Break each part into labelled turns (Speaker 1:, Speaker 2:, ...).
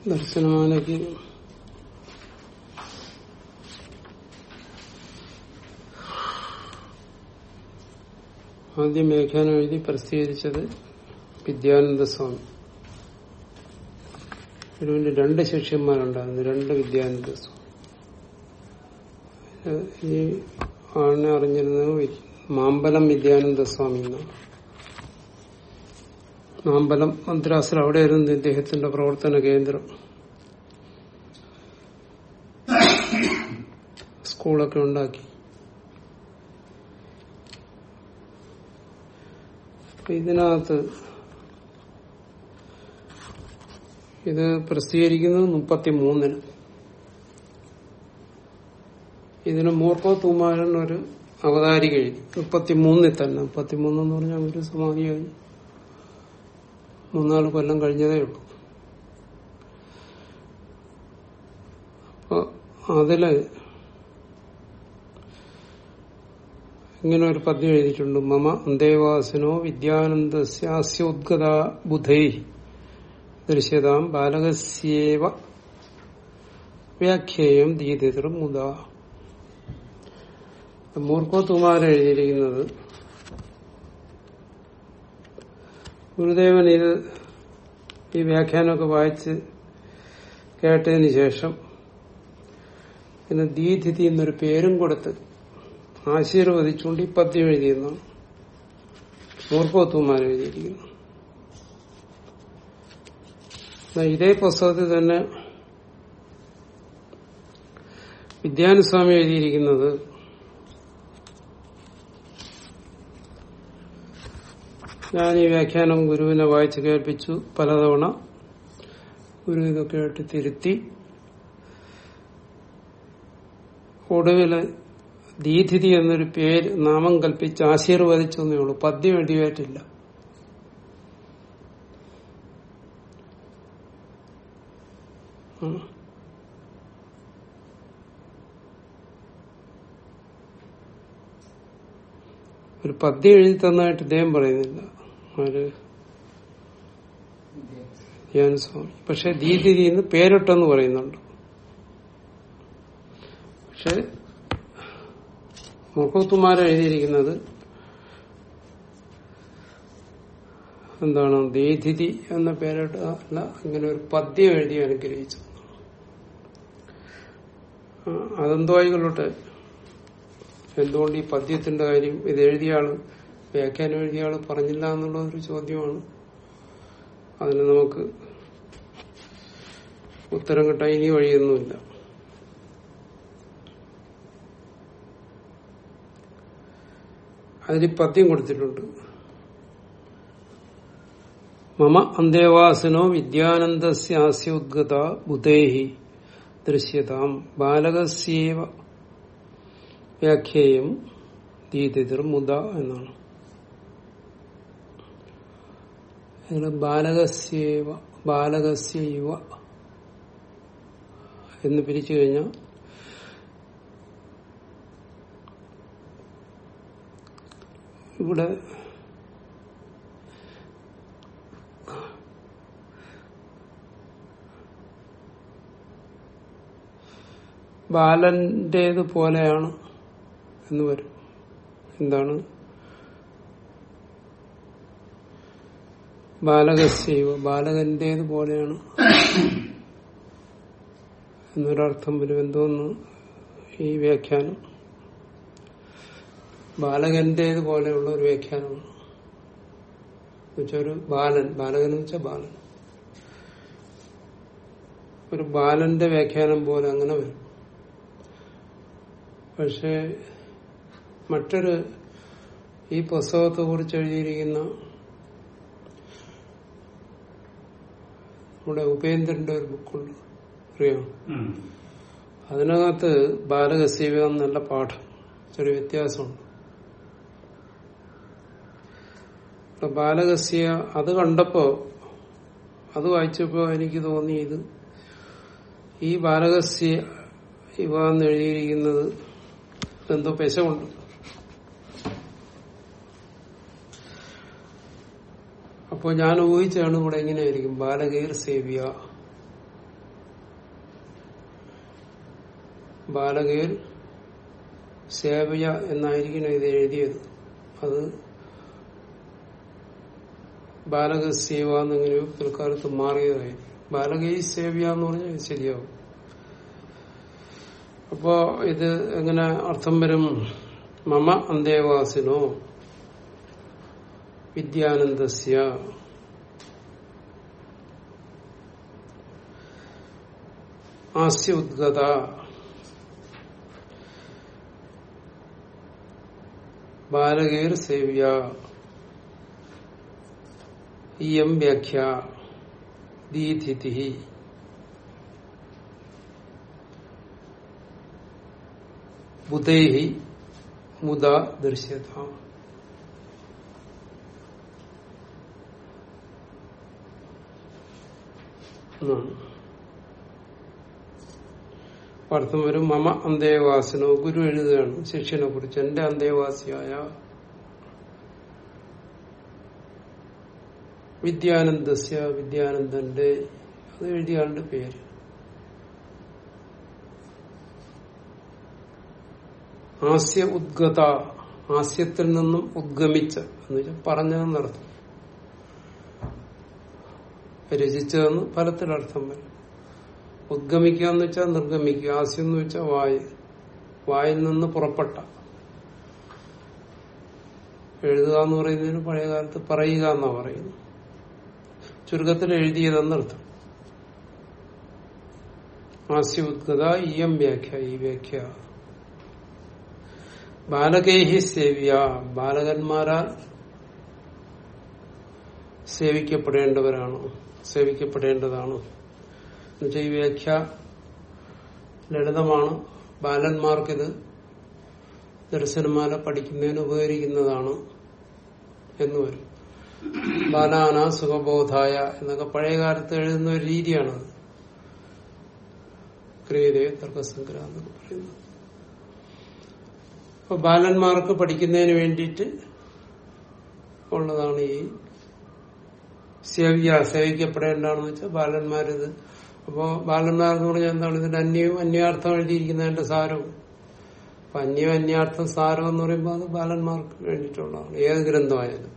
Speaker 1: ദർശനമാലയ്ക്ക് ആദ്യം വ്യാഖ്യാനം എഴുതി പ്രസിദ്ധീകരിച്ചത് വിദ്യാനന്ദ സ്വാമി ഗുരുവിന്റെ രണ്ട് ശിഷ്യന്മാരുണ്ടായിരുന്നു രണ്ട് വിദ്യാനന്ദ സ്വാമി ഏഹ് ഈ ആളിനെ അറിഞ്ഞിരുന്നത് വി- മാമ്പലം വിദ്യാനന്ദ സ്വാമി എന്നാണ് മാമ്പലം മദ്രാസിൽ അവിടെയായിരുന്നു ഇദ്ദേഹത്തിന്റെ പ്രവർത്തന കേന്ദ്രം സ്കൂളൊക്കെ ഉണ്ടാക്കി അപ്പൊ ഇതിനകത്ത് ഇത് പ്രസിദ്ധീകരിക്കുന്നത് മുപ്പത്തി മൂന്നിന് ഇതിന് മൂർക്കോ തൂമാരൻ ഒരു അവതാരിക എഴുതി മുപ്പത്തി മൂന്നിൽ തന്നെ മുപ്പത്തി മൂന്നെന്ന് പറഞ്ഞാൽ ഒരു സമാധിയായി മൂന്നാല് കൊല്ലം കഴിഞ്ഞതേ ഉള്ളൂ അപ്പൊ അതില് ഇങ്ങനെ ഒരു പദ്യം എഴുതിയിട്ടുണ്ട് മമ അന്തേവാസിനോ വിദ്യാനന്ദസ്യാസ്യോദ്ഗത ബുധൈ ദൃശ്യതാം ബാലകസ്യേവ വ്യാഖ്യേയം ദീതിതൃ മുത മൂർഖോത്തുമാരൻ എഴുതിയിരിക്കുന്നത് ഗുരുദേവൻ ഇത് ഈ വ്യാഖ്യാനമൊക്കെ വായിച്ച് കേട്ടതിന് ശേഷം പിന്നെ ദീതിഥി എന്നൊരു പേരും കൊടുത്ത് ആശീർവദിച്ചുകൊണ്ട് ഈ പദ്യം എഴുതിയെന്നാണ് മൂർഖോത്തുമാർ എഴുതിയിരിക്കുന്നു എന്നാ ഇതേ പുസ്തകത്തിൽ തന്നെ വിദ്യാനുസ്വാമി എഴുതിയിരിക്കുന്നത് ഞാൻ ഈ വ്യാഖ്യാനം ഗുരുവിനെ വായിച്ചു കേൾപ്പിച്ചു പലതവണ ഗുരു ഇതൊക്കെ ആയിട്ട് തിരുത്തി ഒടുവില് ദീതിഥി എന്നൊരു പേര് നാമം കൽപ്പിച്ച് ആശീർവദിച്ചു എന്നേ ഉള്ളൂ പദ്യം എഴുതിയായിട്ടില്ല ഉം. ഒരു പദ്യം എഴുതി തന്നതായിട്ട് ഇദ്ദേഹം പറയുന്നില്ല ആര് ധ്യാനസ്വാമി പക്ഷെ ദീതിഥി എന്ന് പേരിട്ടെന്ന് പറയുന്നുണ്ട് പക്ഷെ മുഖത്തുമാരൻ എഴുതിയിരിക്കുന്നത് എന്താണ് ദീതിഥി എന്ന പേരിട്ട് അല്ല ഇങ്ങനെ ഒരു പദ്യം എഴുതി അനുഗ്രഹിച്ചു ആ, അതെന്തോ ആയിക്കൊള്ളട്ടെ എന്തുകൊണ്ട് ഈ പദ്യത്തിന്റെ കാര്യം ഇത് എഴുതിയ ആള് വ്യാഖ്യാനം എഴുതിയ ആള് പറഞ്ഞില്ല എന്നുള്ള ഒരു ചോദ്യമാണ് അതിന് നമുക്ക് ഉത്തരം കിട്ടാൻ ഇനി വഴിയൊന്നുമില്ല അതിൽ പദ്യം കൊടുത്തിട്ടുണ്ട് മമ അന്തേവാസിനോ വിദ്യാനന്ദസ്യാസ്യോദ്ഗത ബുധേഹി ദൃശ്യതാം ബാലകസ്യേവ വ്യാഖ്യേയം ദീതിർ മുത എന്നാണ് അതിന് ബാലകസ്യേവ ബാലകസ്യവ എന്ന് പിരിച്ചു കഴിഞ്ഞാൽ ഇവിടെ ബാലന്റേത് പോലെയാണ് എന്ന് വരും എന്താണ് ബാലകസ്യവ ബാലകന്റേത് പോലെയാണ് എന്നൊരർത്ഥം വരും എന്തോന്ന് ഈ വ്യാഖ്യാനം ബാലകന്റേത് പോലെയുള്ള ഒരു വ്യാഖ്യാനമാണ് എന്നുവെച്ചാൽ ഒരു ബാലൻ ബാലകൻ എന്ന് വെച്ചാൽ ബാലൻ ഒരു ബാലന്റെ വ്യാഖ്യാനം പോലെ അങ്ങനെ വരും പക്ഷെ മറ്റൊരു ഈ പുസ്തകത്തെ കുറിച്ച് എഴുതിയിരിക്കുന്ന നമ്മുടെ ഉപേന്ദ്രന്റെ ഒരു ബുക്കുണ്ട് അറിയാം അതിനകത്ത് ബാലകസേവ എന്നല്ല പാഠം ചെറിയ വ്യത്യാസമുണ്ട് അപ്പൊ ബാലകസ്യ അത് കണ്ടപ്പോ അത് വായിച്ചപ്പോ എനിക്ക് തോന്നി ഇത് ഈ ബാലകസ്യ ഇവ എന്ന് എഴുതിയിരിക്കുന്നത് എന്തോ പെശമുണ്ട് അപ്പോൾ ഞാൻ ഊഹിച്ചാണ് ഇവിടെ എങ്ങനെയായിരിക്കും ബാലകീർ സേവ്യ ബാലകയിൽ സേവയ എന്നായിരിക്കണം ഇത് എഴുതിയത് അത് ബാലക സേവ എന്നിങ്ങനെയോ പിൽക്കാലത്ത് മാറിയതായി ബാലകൈ സേവ്യ എന്ന് പറഞ്ഞാൽ ഇത് ശരിയാവും അപ്പോ ഇത് എങ്ങനെ അർത്ഥം വരും മമ അന്തേവാസിനോ വിദ്യാനന്ദസ്യ ആസ്യ ഉദ്ഗത ബാലകേർ സേവ്യ ഇയം വ്യാഖ്യ ദീതിഥി ബുധൈഹി മുദ ദൃശ്യത എന്നാണ് അർത്ഥം വരും മമ അന്തേവാസിനോ ഗുരു എഴുതുകയാണ് ശിഷ്യനെ കുറിച്ച് എന്റെ അന്തേവാസിയായ വിദ്യാനന്ദസ്യ വിദ്യാനന്ദന്റെ അത് എഴുതിയാളുടെ പേര് ആസ്യ ഉദ്ഗത ആസ്യത്തിൽ നിന്നും ഉദ്ഗമിച്ച എന്ന് വെച്ചാൽ പറഞ്ഞതെന്നർത്ഥം രചിച്ചതെന്ന് ഫലത്തിലർത്ഥം വരും ഉദ്ഗമിക്കുക എന്ന് വെച്ചാൽ നിർഗമിക്കുക ആസ്യം എന്ന് വെച്ചാൽ വായ് വായിൽ നിന്ന് പുറപ്പെട്ട എഴുതുക എന്ന് പറയുന്നതിന് പഴയ കാലത്ത് പറയുക എന്നാ പറയുന്നു ചുരുക്കത്തിൽ എഴുതിയതെന്നർത്ഥം ആസ്യ ഉദ്ഗത ഇയം വ്യാഖ്യ ഈ വ്യാഖ്യ ബാലകേഹി സേവ്യ ബാലകന്മാരാൽ സേവിക്കപ്പെടേണ്ടവരാണ് സേവിക്കപ്പെടേണ്ടതാണ് എന്നുവെച്ചാൽ ഈ വ്യാഖ്യ ലളിതമാണ് ബാലന്മാർക്കിത് ദർശനമാല പഠിക്കുന്നതിന് ഉപകരിക്കുന്നതാണ് എന്ന് വരും ബാലാന സുഖബോധായ എന്നൊക്കെ പഴയ കാലത്ത് എഴുതുന്ന ഒരു രീതിയാണത് ക്രിയതേ തർക്കസംഗ്രഹം എന്നൊക്കെ പറയുന്നത് അപ്പൊ ബാലന്മാർക്ക് പഠിക്കുന്നതിന് വേണ്ടിയിട്ട് ഉള്ളതാണ് ഈ സേവ്യ സേവിക്കപ്പെടേണ്ടതാണെന്ന് വെച്ചാൽ ബാലന്മാരിത് അപ്പോ ബാലന്മാർ എന്ന് പറഞ്ഞാൽ എന്താണ് ഇതിന്റെ അന്യവും അന്യാർത്ഥം എഴുതിയിരിക്കുന്നതിന്റെ സാരവും അപ്പൊ അന്യം അന്യാർത്ഥം സാരം എന്ന് പറയുമ്പോൾ അത് ബാലന്മാർക്ക് വേണ്ടിയിട്ടുള്ളതാണ് ഏത് ഗ്രന്ഥമായാലും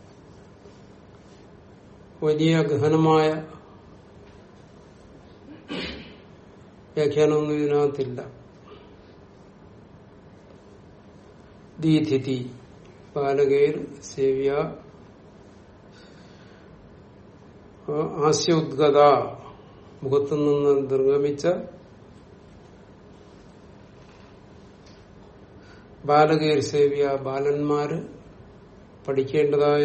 Speaker 1: വലിയ ഗഹനമായ വ്യാഖ്യാനമൊന്നും ഇതിനകത്തില്ല ദീതിഥി ബാലകേർ സേവ്യ ആസ്യോദ്ഗത മുഖത്തു നിന്ന് നിർഗമിച്ച ബാലകേർ സേവ്യ ബാലന്മാര് പഠിക്കേണ്ടതായ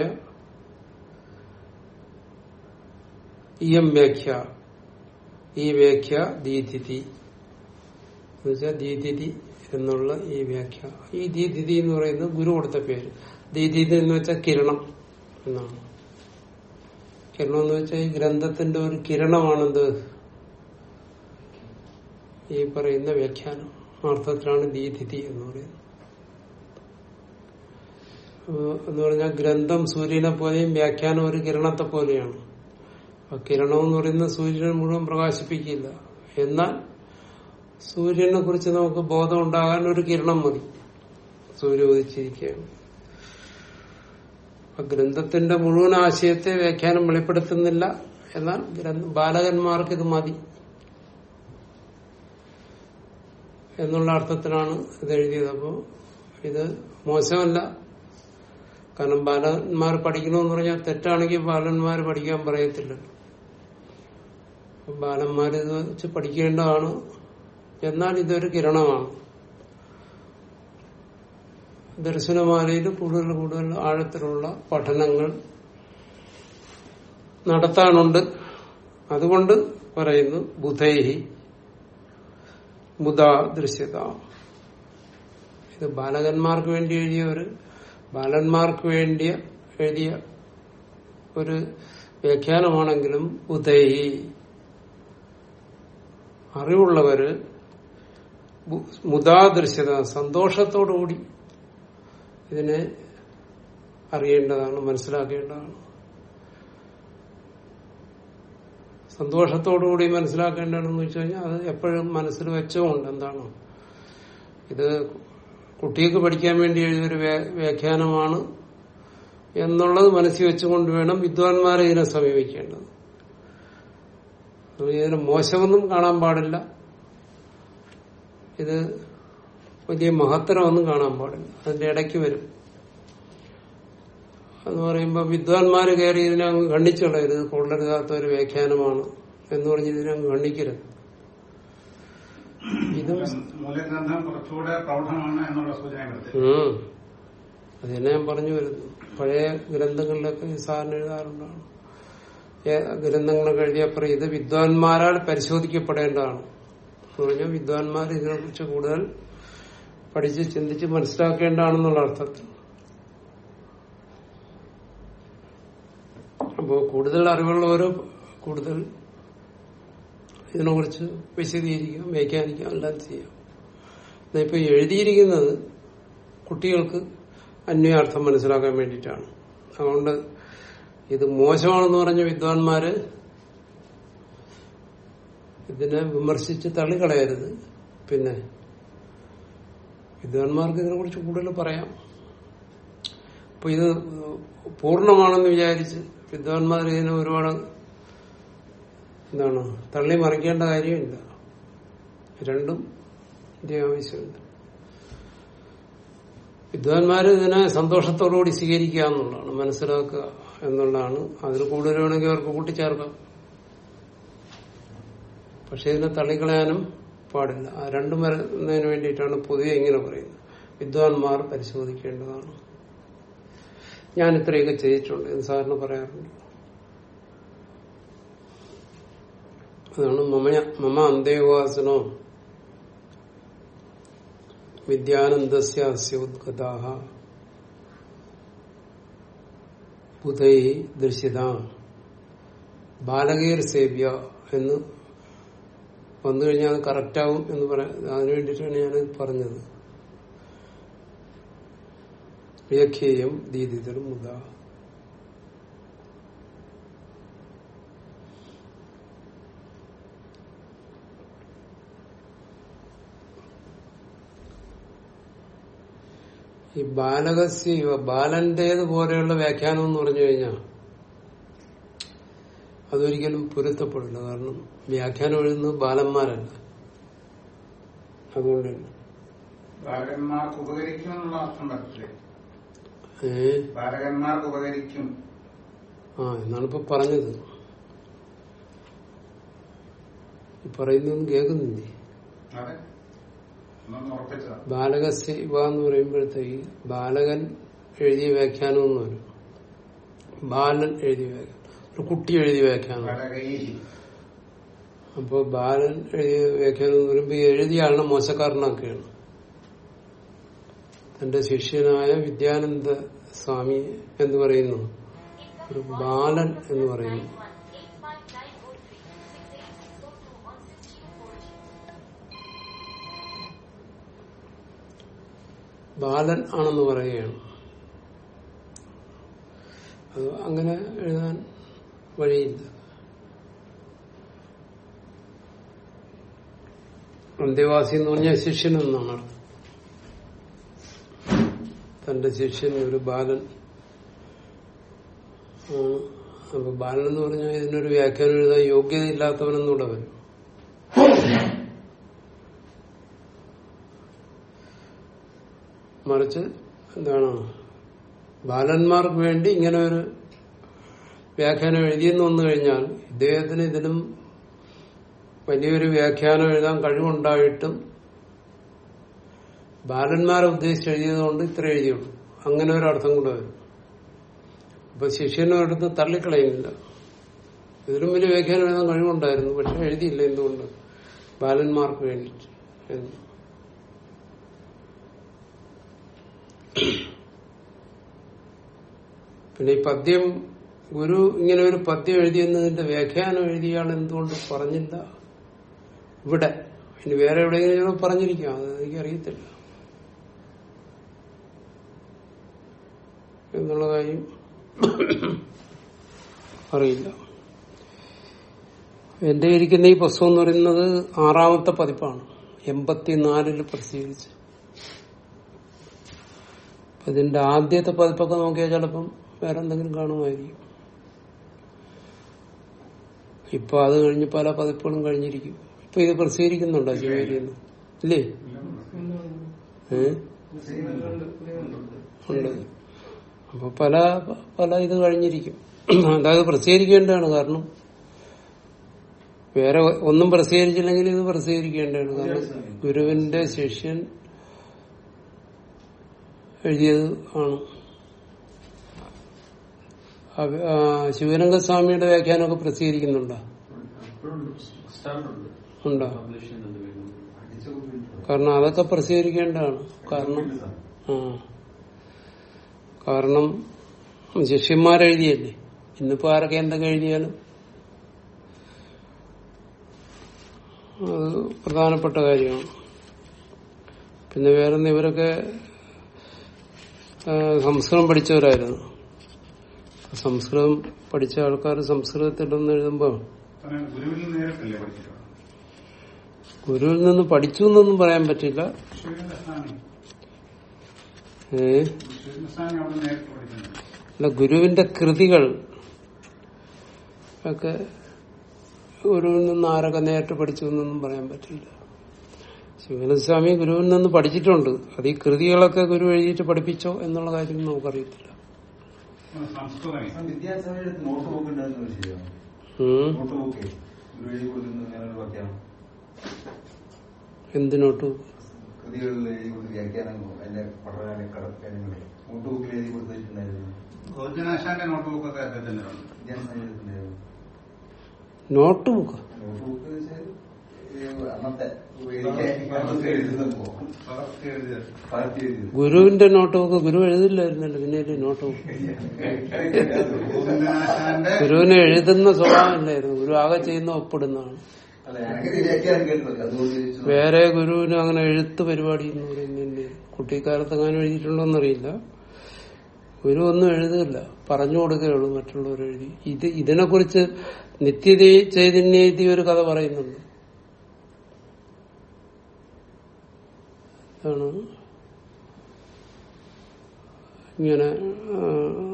Speaker 1: ഇയം വ്യാഖ്യ ഈ വ്യാഖ്യ ദീതിഥി എന്നുവെച്ചാൽ ദീതിഥി എന്നുള്ള ഈ വ്യാഖ്യ ഈ ദീതിഥി എന്ന് പറയുന്നത് ഗുരു കൊടുത്ത പേര് ദീതിഥി എന്ന് വെച്ചാൽ കിരണം എന്നാണ് കിരണം എന്ന് വെച്ചാൽ ഈ ഗ്രന്ഥത്തിന്റെ ഒരു കിരണമാണെന്ത് ഈ പറയുന്ന വ്യാഖ്യാനം അർത്ഥത്തിലാണ് ദീതിഥി എന്ന് പറയുന്നത് എന്ന് പറഞ്ഞാൽ ഗ്രന്ഥം സൂര്യനെ പോലെയും വ്യാഖ്യാനം ഒരു കിരണത്തെ പോലെയാണ് അപ്പൊ കിരണം എന്ന് പറയുന്നത് സൂര്യനെ മുഴുവൻ പ്രകാശിപ്പിക്കില്ല എന്നാൽ സൂര്യനെ കുറിച്ച് നമുക്ക് ബോധം ഉണ്ടാകാൻ ഒരു കിരണം മതി സൂര്യ ഉദിച്ചിരിക്കുകയാണ് അപ്പൊ ഗ്രന്ഥത്തിന്റെ മുഴുവൻ ആശയത്തെ വ്യാഖ്യാനം വെളിപ്പെടുത്തുന്നില്ല എന്നാൽ ഗ്രന്ഥ ബാലകന്മാർക്ക് ഇത് മതി എന്നുള്ള അർത്ഥത്തിലാണ് ഇത് എഴുതിയത് അപ്പോ ഇത് മോശമല്ല കാരണം ബാലന്മാർ പഠിക്കണമെന്ന് പറഞ്ഞാൽ തെറ്റാണെങ്കിൽ ബാലന്മാർ പഠിക്കാൻ പറയത്തില്ല ബാലന്മാർ ഇത് വെച്ച് പഠിക്കേണ്ടതാണ് എന്നാൽ ഇതൊരു കിരണമാണ് ദർശനമാലയിൽ കൂടുതൽ കൂടുതൽ ആഴത്തിലുള്ള പഠനങ്ങൾ നടത്താനുണ്ട് അതുകൊണ്ട് പറയുന്നു ബുധൈഹി മുദാ ദൃശ്യത ഇത് ബാലകന്മാർക്ക് വേണ്ടി എഴുതിയ ഒരു ബാലന്മാർക്ക് വേണ്ടിയ എഴുതിയ ഒരു വ്യാഖ്യാനമാണെങ്കിലും ബുധൈഹി അറിവുള്ളവര് മുദാദൃശ്യത സന്തോഷത്തോടുകൂടി ഇതിനെ അറിയേണ്ടതാണ് മനസ്സിലാക്കേണ്ടതാണ് സന്തോഷത്തോടുകൂടി മനസ്സിലാക്കേണ്ടതെന്ന് വെച്ച് കഴിഞ്ഞാൽ അത് എപ്പോഴും മനസ്സിൽ വെച്ചുകൊണ്ട് എന്താണ് ഇത് കുട്ടികൾക്ക് പഠിക്കാൻ വേണ്ടി എഴുതിയൊരു വ്യാ- വ്യാഖ്യാനമാണ് എന്നുള്ളത് മനസ്സിൽ വെച്ചുകൊണ്ട് വേണം വിദ്വാൻമാരെ ഇതിനെ സമീപിക്കേണ്ടത് അപ്പോൾ ഇതിന് മോശമൊന്നും കാണാൻ പാടില്ല ഇത് വലിയ മഹത്തരമൊന്നും കാണാൻ പാടില്ല അതിന്റെ ഇടയ്ക്ക് വരും എന്ന് പറയുമ്പോൾ വിദ്വാൻമാര് കയറി ഇതിനെ അങ്ങ് ഖണ്ഡിച്ചു കളയരുത് കൊള്ളരുതാത്ത ഒരു വ്യാഖ്യാനമാണ് എന്ന് പറഞ്ഞ് ഇതിനെ അങ്ങ് ഖണ്ഡിക്കരുത് ഇതും
Speaker 2: മൂലഗ്രന്ഥം കുറച്ചുകൂടെ പ്രൗഢമാണ് എന്നുള്ള സൂചന വരുത്തി
Speaker 1: ഉം. അതിനെ ഞാൻ പറഞ്ഞു വരുന്നു പഴയ ഗ്രന്ഥങ്ങളിലൊക്കെ ഈ സാറിന് എഴുതാറുണ്ടാണ് ഏ- ഗ്രന്ഥങ്ങളൊക്കെ എഴുതിയപ്പുറം ഇത് വിദ്വാൻമാരാൽ പരിശോധിക്കപ്പെടേണ്ടതാണ് എന്ന് പറഞ്ഞാൽ വിദ്വാൻമാർ ഇതിനെക്കുറിച്ച് കൂടുതൽ പഠിച്ച് ചിന്തിച്ച് മനസ്സിലാക്കേണ്ടതാണെന്നുള്ള അർത്ഥത്തിൽ അപ്പോ കൂടുതൽ അറിവുള്ളവരോ കൂടുതൽ ഇതിനെക്കുറിച്ച് വിശദീകരിക്കാം വ്യാഖ്യാനിക്കാം എല്ലാം ചെയ്യാം എന്നാ ഇപ്പൊ എഴുതിയിരിക്കുന്നത് കുട്ടികൾക്ക് അന്വയാർത്ഥം മനസ്സിലാക്കാൻ വേണ്ടിയിട്ടാണ് അതുകൊണ്ട് ഇത് മോശമാണെന്ന് പറഞ്ഞ വിദ്വാൻമാര് ഇതിനെ വിമർശിച്ച് തള്ളിക്കളയരുത് പിന്നെ വിദ്വാൻമാർക്ക് ഇതിനെക്കുറിച്ച് കൂടുതൽ പറയാം അപ്പൊ ഇത് പൂർണ്ണമാണെന്ന് വിചാരിച്ച് വിദ്വാൻമാർ ഇതിനെ ഒരുപാട് എന്താണ് തള്ളി മറിക്കേണ്ട കാര്യമില്ല രണ്ടും ഇതിന്റെ ആവശ്യമുണ്ട് വിദ്വാൻമാര് ഇതിനെ സന്തോഷത്തോടുകൂടി സ്വീകരിക്കുക എന്നുള്ളതാണ് മനസ്സിലാക്കുക എന്നുള്ളതാണ് അതിൽ കൂടുതൽ വേണമെങ്കിൽ അവർക്ക് കൂട്ടിച്ചേർക്കാം പക്ഷെ ഇതിനെ തള്ളിക്കളയാനും പാടില്ല ആ രണ്ടും വരുന്നതിന് വേണ്ടിയിട്ടാണ് പൊതുവെ ഇങ്ങനെ പറയുന്നത് വിദ്വാൻമാർ പരിശോധിക്കേണ്ടതാണ് ഞാൻ ഇത്രയൊക്കെ ചെയ്തിട്ടുണ്ട് എന്ന് സാറിന് പറയാറുണ്ട് അതാണ് മമ മമ അന്തേവാസനോ വിദ്യാനന്ദസ്യ അസ്യ ഉദ്ഗതാഹ ബുധൈ ദൃശ്യത ബാലകീർ സേവ്യ എന്ന് വന്നു കഴിഞ്ഞാൽ അത് കറക്റ്റാവും എന്ന് പറയാം അതിനു വേണ്ടിയിട്ടാണ് ഞാൻ പറഞ്ഞത് വ്യാഖ്യേയം ദീദിതരും മുത ഈ ബാലകസ്യ ഇവ ബാലന്റേത് പോലെയുള്ള വ്യാഖ്യാനം എന്ന് പറഞ്ഞു കഴിഞ്ഞാൽ അതൊരിക്കലും പൊരുത്തപ്പെടില്ല കാരണം വ്യാഖ്യാനം എഴുതുന്നത് ബാലന്മാരല്ല അതുകൊണ്ട് തന്നെ
Speaker 2: ബാലകന്മാർക്ക് ഉപകരിക്കും എന്നുള്ള അർത്ഥം പറ്റില്ലേ
Speaker 1: ഏ
Speaker 2: ബാലകന്മാർക്ക് ഉപകരിക്കും
Speaker 1: ആ എന്നാണ് ഇപ്പൊ പറഞ്ഞത് ഈ പറയുന്നൊന്നും കേൾക്കുന്നില്ലേ
Speaker 2: അതെ ഒന്നൊന്ന് ഉറപ്പിച്ചതാ
Speaker 1: ബാലകസ്യ ഇവ എന്ന് പറയുമ്പോഴത്തേക്ക് ബാലകൻ എഴുതിയ വ്യാഖ്യാനം എന്ന് വരും ബാലൻ എഴുതിയ വ്യാഖ്യാനം ഒരു കുട്ടി എഴുതിയ വ്യാഖ്യാനം
Speaker 2: ബാലകൈ
Speaker 1: അപ്പൊ ബാലൻ എഴുതിയ വ്യാഖ്യാനം എന്ന് പറയുമ്പോ ഈ എഴുതിയ ആളിനെ മോശക്കാരനാക്കുകയാണ് തന്റെ ശിഷ്യനായ വിദ്യാനന്ദ സ്വാമി എന്ന് പറയുന്നു ഒരു ബാലൻ എന്ന് പറയുന്നു ബാലൻ ആണെന്ന് പറയുകയാണ് അത് അങ്ങനെ എഴുതാൻ വഴിയില്ല അന്ത്യവാസി എന്ന് പറഞ്ഞാൽ ശിഷ്യൻ എന്നാണ് അർത്ഥം. തന്റെ ശിഷ്യൻ ഒരു ബാലൻ ആണ്. അപ്പൊ ബാലൻ എന്ന് പറഞ്ഞാൽ ഇതിനൊരു വ്യാഖ്യാനം എഴുതാൻ യോഗ്യതയില്ലാത്തവനെന്നൂടെ വരും മറിച്ച് എന്താണ് ബാലന്മാർക്ക് വേണ്ടി ഇങ്ങനെ ഒരു വ്യാഖ്യാനം എഴുതിയെന്ന് വന്നു കഴിഞ്ഞാൽ ഇദ്ദേഹത്തിന് ഇതിനും വലിയൊരു വ്യാഖ്യാനം എഴുതാൻ കഴിവുണ്ടായിട്ടും ബാലന്മാരെ ഉദ്ദേശിച്ച് എഴുതിയതുകൊണ്ട് ഇത്ര എഴുതിയുള്ളൂ അങ്ങനെ ഒരു അർത്ഥം കൂടെ വരും അപ്പൊ ശിഷ്യനും എടുത്ത് തള്ളിക്കളയുന്നില്ല ഇതിലും വലിയ വ്യാഖ്യാനം എഴുതാൻ കഴിവുണ്ടായിരുന്നു പക്ഷെ എഴുതിയില്ല എന്തുകൊണ്ട് ബാലന്മാർക്ക് വേണ്ടിയിട്ട് എന്ന് പിന്നെ ഈ പദ്യം ഗുരു ഇങ്ങനെ ഒരു പദ്യം എഴുതിയെന്നതിന്റെ വ്യാഖ്യാനം എഴുതിയാൾ എന്തുകൊണ്ട് പറഞ്ഞില്ല ഇവിടെ ഇനി വേറെ എവിടെയെങ്കിലും ചിലപ്പോൾ പറഞ്ഞിരിക്കാം അത് എനിക്കറിയത്തില്ല എന്നുള്ള കാര്യം അറിയില്ല എന്റെ ഇരിക്കുന്ന ഈ പുസ്തകം എന്ന് പറയുന്നത് ആറാമത്തെ പതിപ്പാണ് എൺപത്തിനാലില് പ്രസിദ്ധീകരിച്ച് അപ്പൊ ഇതിന്റെ ആദ്യത്തെ പതിപ്പൊക്കെ നോക്കിയാൽ ചിലപ്പം വേറെ എന്തെങ്കിലും കാണുമായിരിക്കും ഇപ്പൊ അത് കഴിഞ്ഞ് പല പതിപ്പുകളും കഴിഞ്ഞിരിക്കും ഇപ്പൊ ഇത് പ്രസിദ്ധീകരിക്കുന്നുണ്ടോ ശിവേരിയെന്ന് ഇല്ലേ ഏ ഉണ്ട് അപ്പൊ പല പല ഇത് കഴിഞ്ഞിരിക്കും അതായത് പ്രസിദ്ധീകരിക്കേണ്ടതാണ് കാരണം വേറെ ഒന്നും പ്രസിദ്ധീകരിച്ചില്ലെങ്കിൽ ഇത് പ്രസിദ്ധീകരിക്കേണ്ടതാണ് കാരണം ഗുരുവിന്റെ ശിഷ്യൻ എഴുതിയത് ആണ് അവ- ആ, ശിവരംഗസ്വാമിയുടെ വ്യാഖ്യാനമൊക്കെ പ്രസിദ്ധീകരിക്കുന്നുണ്ടോ ഉണ്ടോ കാരണം അതൊക്കെ പ്രസിദ്ധീകരിക്കേണ്ടതാണ് കാരണം ആ കാരണം ശിഷ്യന്മാരെഴുതിയല്ലേ ഇന്നിപ്പോ ആരൊക്കെ എന്തൊക്കെ എഴുതിയാലും അത് പ്രധാനപ്പെട്ട കാര്യമാണ് പിന്നെ വേറൊന്ന് ഇവരൊക്കെ ആ, സംസ്കൃതം പഠിച്ചവരായിരുന്നു സംസ്കൃതം പഠിച്ച ആൾക്കാർ സംസ്കൃതത്തിലൊന്ന് എഴുതുമ്പോൾ
Speaker 2: അങ്ങനെ ഗുരുവിൽ നിന്ന് നേരിട്ടല്ലേ പഠിച്ചിട്ടുള്ളത്
Speaker 1: ഗുരുവിൽ നിന്ന് പഠിച്ചു എന്നൊന്നും പറയാൻ പറ്റില്ല
Speaker 2: ശിവന്റെ സ്വാമി
Speaker 1: ഏ
Speaker 2: ശിവന്റെ സ്വാമി അവിടെ നേരിട്ട് പഠിക്കുന്നുണ്ട്
Speaker 1: അല്ല ഗുരുവിന്റെ കൃതികൾ ഒക്കെ ഗുരുവിൽ നിന്ന് ആരൊക്കെ നേരിട്ട് പഠിച്ചു എന്നൊന്നും പറയാൻ പറ്റില്ല ശിവനസ്വാമി ഗുരുവിൽ നിന്ന് പഠിച്ചിട്ടുണ്ട് അത് ഈ കൃതികളൊക്കെ ഗുരു എഴുതിയിട്ട് പഠിപ്പിച്ചോ എന്നുള്ള കാര്യം നമുക്കറിയത്തില്ല
Speaker 2: സംസ്കൃതമേ
Speaker 3: വിദ്യാഭ്യാസ നോട്ട് ബുക്ക് ഉണ്ടായിരുന്നത് ശരിയാണ്
Speaker 1: ഉം.
Speaker 3: നോട്ട് ബുക്ക് എഴുതി കൊടുക്കുന്നത് ഞാനൊരു വാക്യാണ്
Speaker 1: എന്തിനോട്ടു
Speaker 3: കൃതികളിൽ എഴുതി കൊടുത്ത് വ്യാഖ്യാനങ്ങളോ അതിന്റെ പഠന കാര്യങ്ങളോ നോട്ട് ബുക്കിൽ എഴുതി കൊടുത്തിട്ടുണ്ടായിരുന്നു
Speaker 2: ഗോജനാശാന്റെ നോട്ട് ബുക്കൊക്കെ അദ്ദേഹത്തിന്റെ ഉണ്ട്
Speaker 3: വിദ്യാഭ്യാസം എഴുതിയിട്ടുണ്ടായിരുന്നു
Speaker 1: നോട്ട് ബുക്ക്
Speaker 3: നോട്ട് ബുക്ക് വെച്ചാൽ ഈ അന്നത്തെ ഉപയോഗിക്കാൻ അന്നത്തെ എഴുതുമ്പോ
Speaker 2: പകർത്തി എഴുതിയത്
Speaker 3: പാർട്ടി എഴുതി
Speaker 1: ഗുരുവിന്റെ നോട്ട് ബുക്ക് ഗുരു എഴുതില്ലായിരുന്നല്ലോ പിന്നെ ഒരു നോട്ട് ബുക്ക്
Speaker 2: ഗോവിന്ദനാശാന്റെ
Speaker 1: ഗുരുവിനെ എഴുതുന്ന സ്വഭാവമില്ലായിരുന്നു ഗുരു ആകെ ചെയ്യുന്ന ഒപ്പിടുന്നതാണ്
Speaker 3: അല്ല ഞാനങ്ങനെ വ്യാഖ്യാനം കേട്ടത് അതുകൊണ്ട് ചോദിച്ചത്.
Speaker 1: വേറെ ഗുരുവിന് അങ്ങനെ എഴുത്ത് പരിപാടി എന്ന് പറയുന്നില്ല കുട്ടിക്കാലത്ത് അങ്ങനെ എഴുതിയിട്ടുണ്ടോന്നറിയില്ല ഗുരു ഒന്നും എഴുതില്ല പറഞ്ഞു കൊടുക്കുകയുള്ളൂ മറ്റുള്ളവർ എഴുതി ഇത് ഇതിനെക്കുറിച്ച് നിത്യത ചൈതന്യത്തി ഒരു കഥ പറയുന്നുണ്ട് ആണ് ഇങ്ങനെ ആ,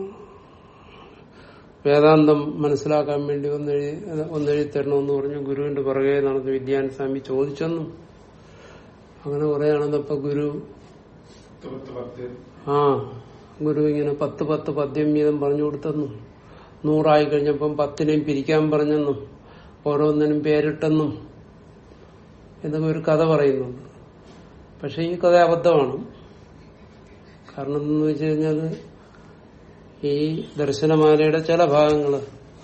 Speaker 1: വേദാന്തം മനസ്സിലാക്കാൻ വേണ്ടി ഒന്നെഴുതി ഒന്നെഴുതി തരണമെന്ന് പറഞ്ഞു ഗുരുവിന്റെ പുറകെ നടന്ന് വിദ്യാൻ സ്വാമി ചോദിച്ചെന്നും അങ്ങനെ കുറെ നടന്നപ്പോ ഗുരു
Speaker 2: പത്ത് പത്ത്
Speaker 1: ആ ഗുരു ഇങ്ങനെ പത്ത് പത്ത് പദ്യം വീതം പറഞ്ഞു കൊടുത്തെന്നും നൂറായി കഴിഞ്ഞപ്പം പത്തിനെയും പിരിക്കാൻ പറഞ്ഞെന്നും ഓരോന്നിനും പേരിട്ടെന്നും എന്നൊക്കെ ഒരു കഥ പറയുന്നുണ്ട് പക്ഷെ ഈ കഥ അബദ്ധമാണ് കാരണം എന്ന് വെച്ച് കഴിഞ്ഞാൽ ഈ ദർശനമാലയുടെ ചില ഭാഗങ്ങള്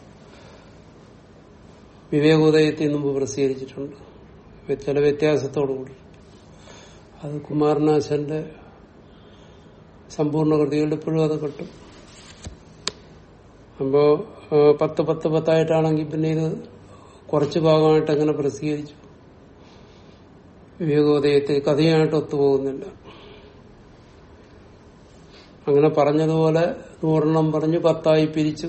Speaker 1: വിവേകോദയത്തിൽ മുമ്പ് പ്രസിദ്ധീകരിച്ചിട്ടുണ്ട് ചില വ്യത്യാസത്തോടുകൂടി അത് കുമാരനാശന്റെ സമ്പൂർണ്ണ കൃതികളുടെ ഇപ്പോഴും അത് കിട്ടും അപ്പോ ആ, പത്ത് പത്ത് പത്തായിട്ടാണെങ്കിൽ പിന്നെ ഇത് കുറച്ച് ഭാഗമായിട്ട് അങ്ങനെ പ്രസിദ്ധീകരിച്ചു വിവേകോദയത്തെ കഥയായിട്ട് ഒത്തുപോകുന്നില്ല അങ്ങനെ പറഞ്ഞതുപോലെ നൂറെണ്ണം പറഞ്ഞ് പത്തായി പിരിച്ചു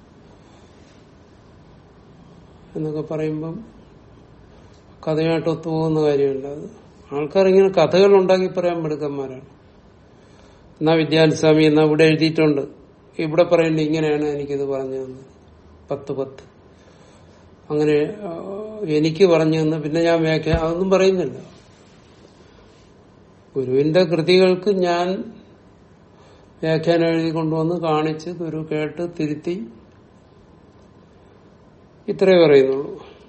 Speaker 1: എന്നൊക്കെ പറയുമ്പം കഥയായിട്ട് ഒത്തുപോകുന്ന കാര്യമല്ല അത് ആൾക്കാർ ഇങ്ങനെ കഥകൾ ഉണ്ടാക്കി പറയാൻ മിടുക്കന്മാരാണ് എന്നാ വിദ്യാനുസ്വാമി എന്നാ ഇവിടെ എഴുതിയിട്ടുണ്ട് ഇവിടെ പറയുന്നത് ഇങ്ങനെയാണ് എനിക്കിത് പറഞ്ഞു തന്നത് പത്ത് പത്ത് അങ്ങനെ ആ, എനിക്ക് പറഞ്ഞു തന്നു പിന്നെ ഞാൻ വ്യാഖ്യാ അതൊന്നും പറയുന്നില്ല ഗുരുവിന്റെ കൃതികൾക്ക് ഞാൻ വ്യാഖ്യാനം എഴുതി കൊണ്ടുവന്ന് കാണിച്ച് ഗുരു കേട്ട് തിരുത്തി ഇത്രേ പറയുന്നുള്ളൂ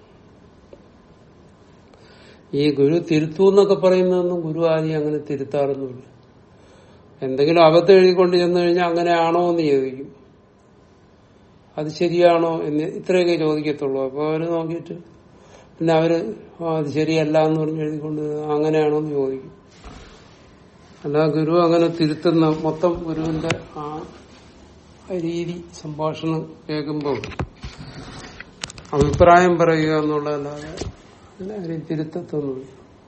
Speaker 1: ഈ ഗുരു തിരുത്തു എന്നൊക്കെ പറയുന്നതൊന്നും ഗുരു ആദ്യം അങ്ങനെ തിരുത്താറൊന്നുമില്ല എന്തെങ്കിലും അബദ്ധം എഴുതിക്കൊണ്ട് ചെന്ന് കഴിഞ്ഞാൽ അങ്ങനെയാണോ എന്ന് ചോദിക്കും അത് ശരിയാണോ എന്ന് ഇത്രയൊക്കെ ചോദിക്കത്തുള്ളൂ അപ്പൊ അവര് നോക്കിയിട്ട് പിന്നെ അവര് ആ, അത് ശരിയല്ല എന്ന് പറഞ്ഞ് എഴുതിക്കൊണ്ട് അങ്ങനെയാണോ എന്ന് ചോദിക്കും അല്ല ഗുരു അങ്ങനെ തിരുത്തുന്ന മൊത്തം ഗുരുവിന്റെ ആ രീതി സംഭാഷണം കേൾക്കുമ്പോൾ അഭിപ്രായം പറയുക എന്നുള്ളതല്ലാതെ എല്ലാവരെയും തിരുത്തത്തൊന്നുമില്ല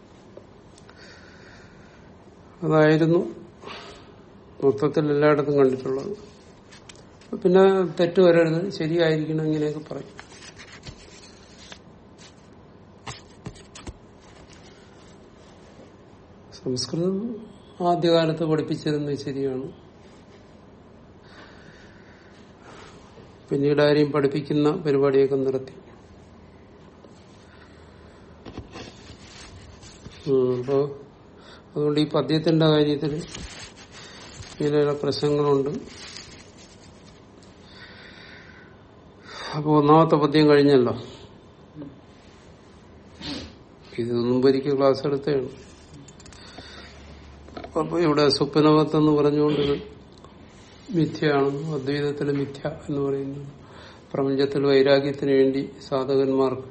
Speaker 1: അതായിരുന്നു മൊത്തത്തിൽ എല്ലായിടത്തും കണ്ടിട്ടുള്ളത് പിന്നെ തെറ്റ് വരരുത് ശരിയായിരിക്കണം ഇങ്ങനെയൊക്കെ പറയും സംസ്കൃതം ആദ്യകാലത്ത് പഠിപ്പിച്ചിരുന്നത് ശരിയാണ് പിന്നീട് ആരെയും പഠിപ്പിക്കുന്ന പരിപാടിയൊക്കെ നിർത്തി ഉം, അപ്പോ അതുകൊണ്ട് ഈ പദ്യത്തിന്റെ കാര്യത്തിൽ ഇങ്ങനെയുള്ള പ്രശ്നങ്ങളുണ്ട് അപ്പൊ ഒന്നാമത്തെ പദ്യം കഴിഞ്ഞല്ലോ ഇത് മുമ്പ് എനിക്ക് ക്ലാസ് എടുത്തതാണ് അപ്പൊ ഇവിടെ സ്വപ്നവത്ത് എന്ന് പറഞ്ഞുകൊണ്ട് ഇത് മിഥ്യയാണ് അദ്വൈതത്തിലെ മിഥ്യ എന്ന് പറയുന്നത് പ്രപഞ്ചത്തിൽ വൈരാഗ്യത്തിന് വേണ്ടി സാധകന്മാർക്ക്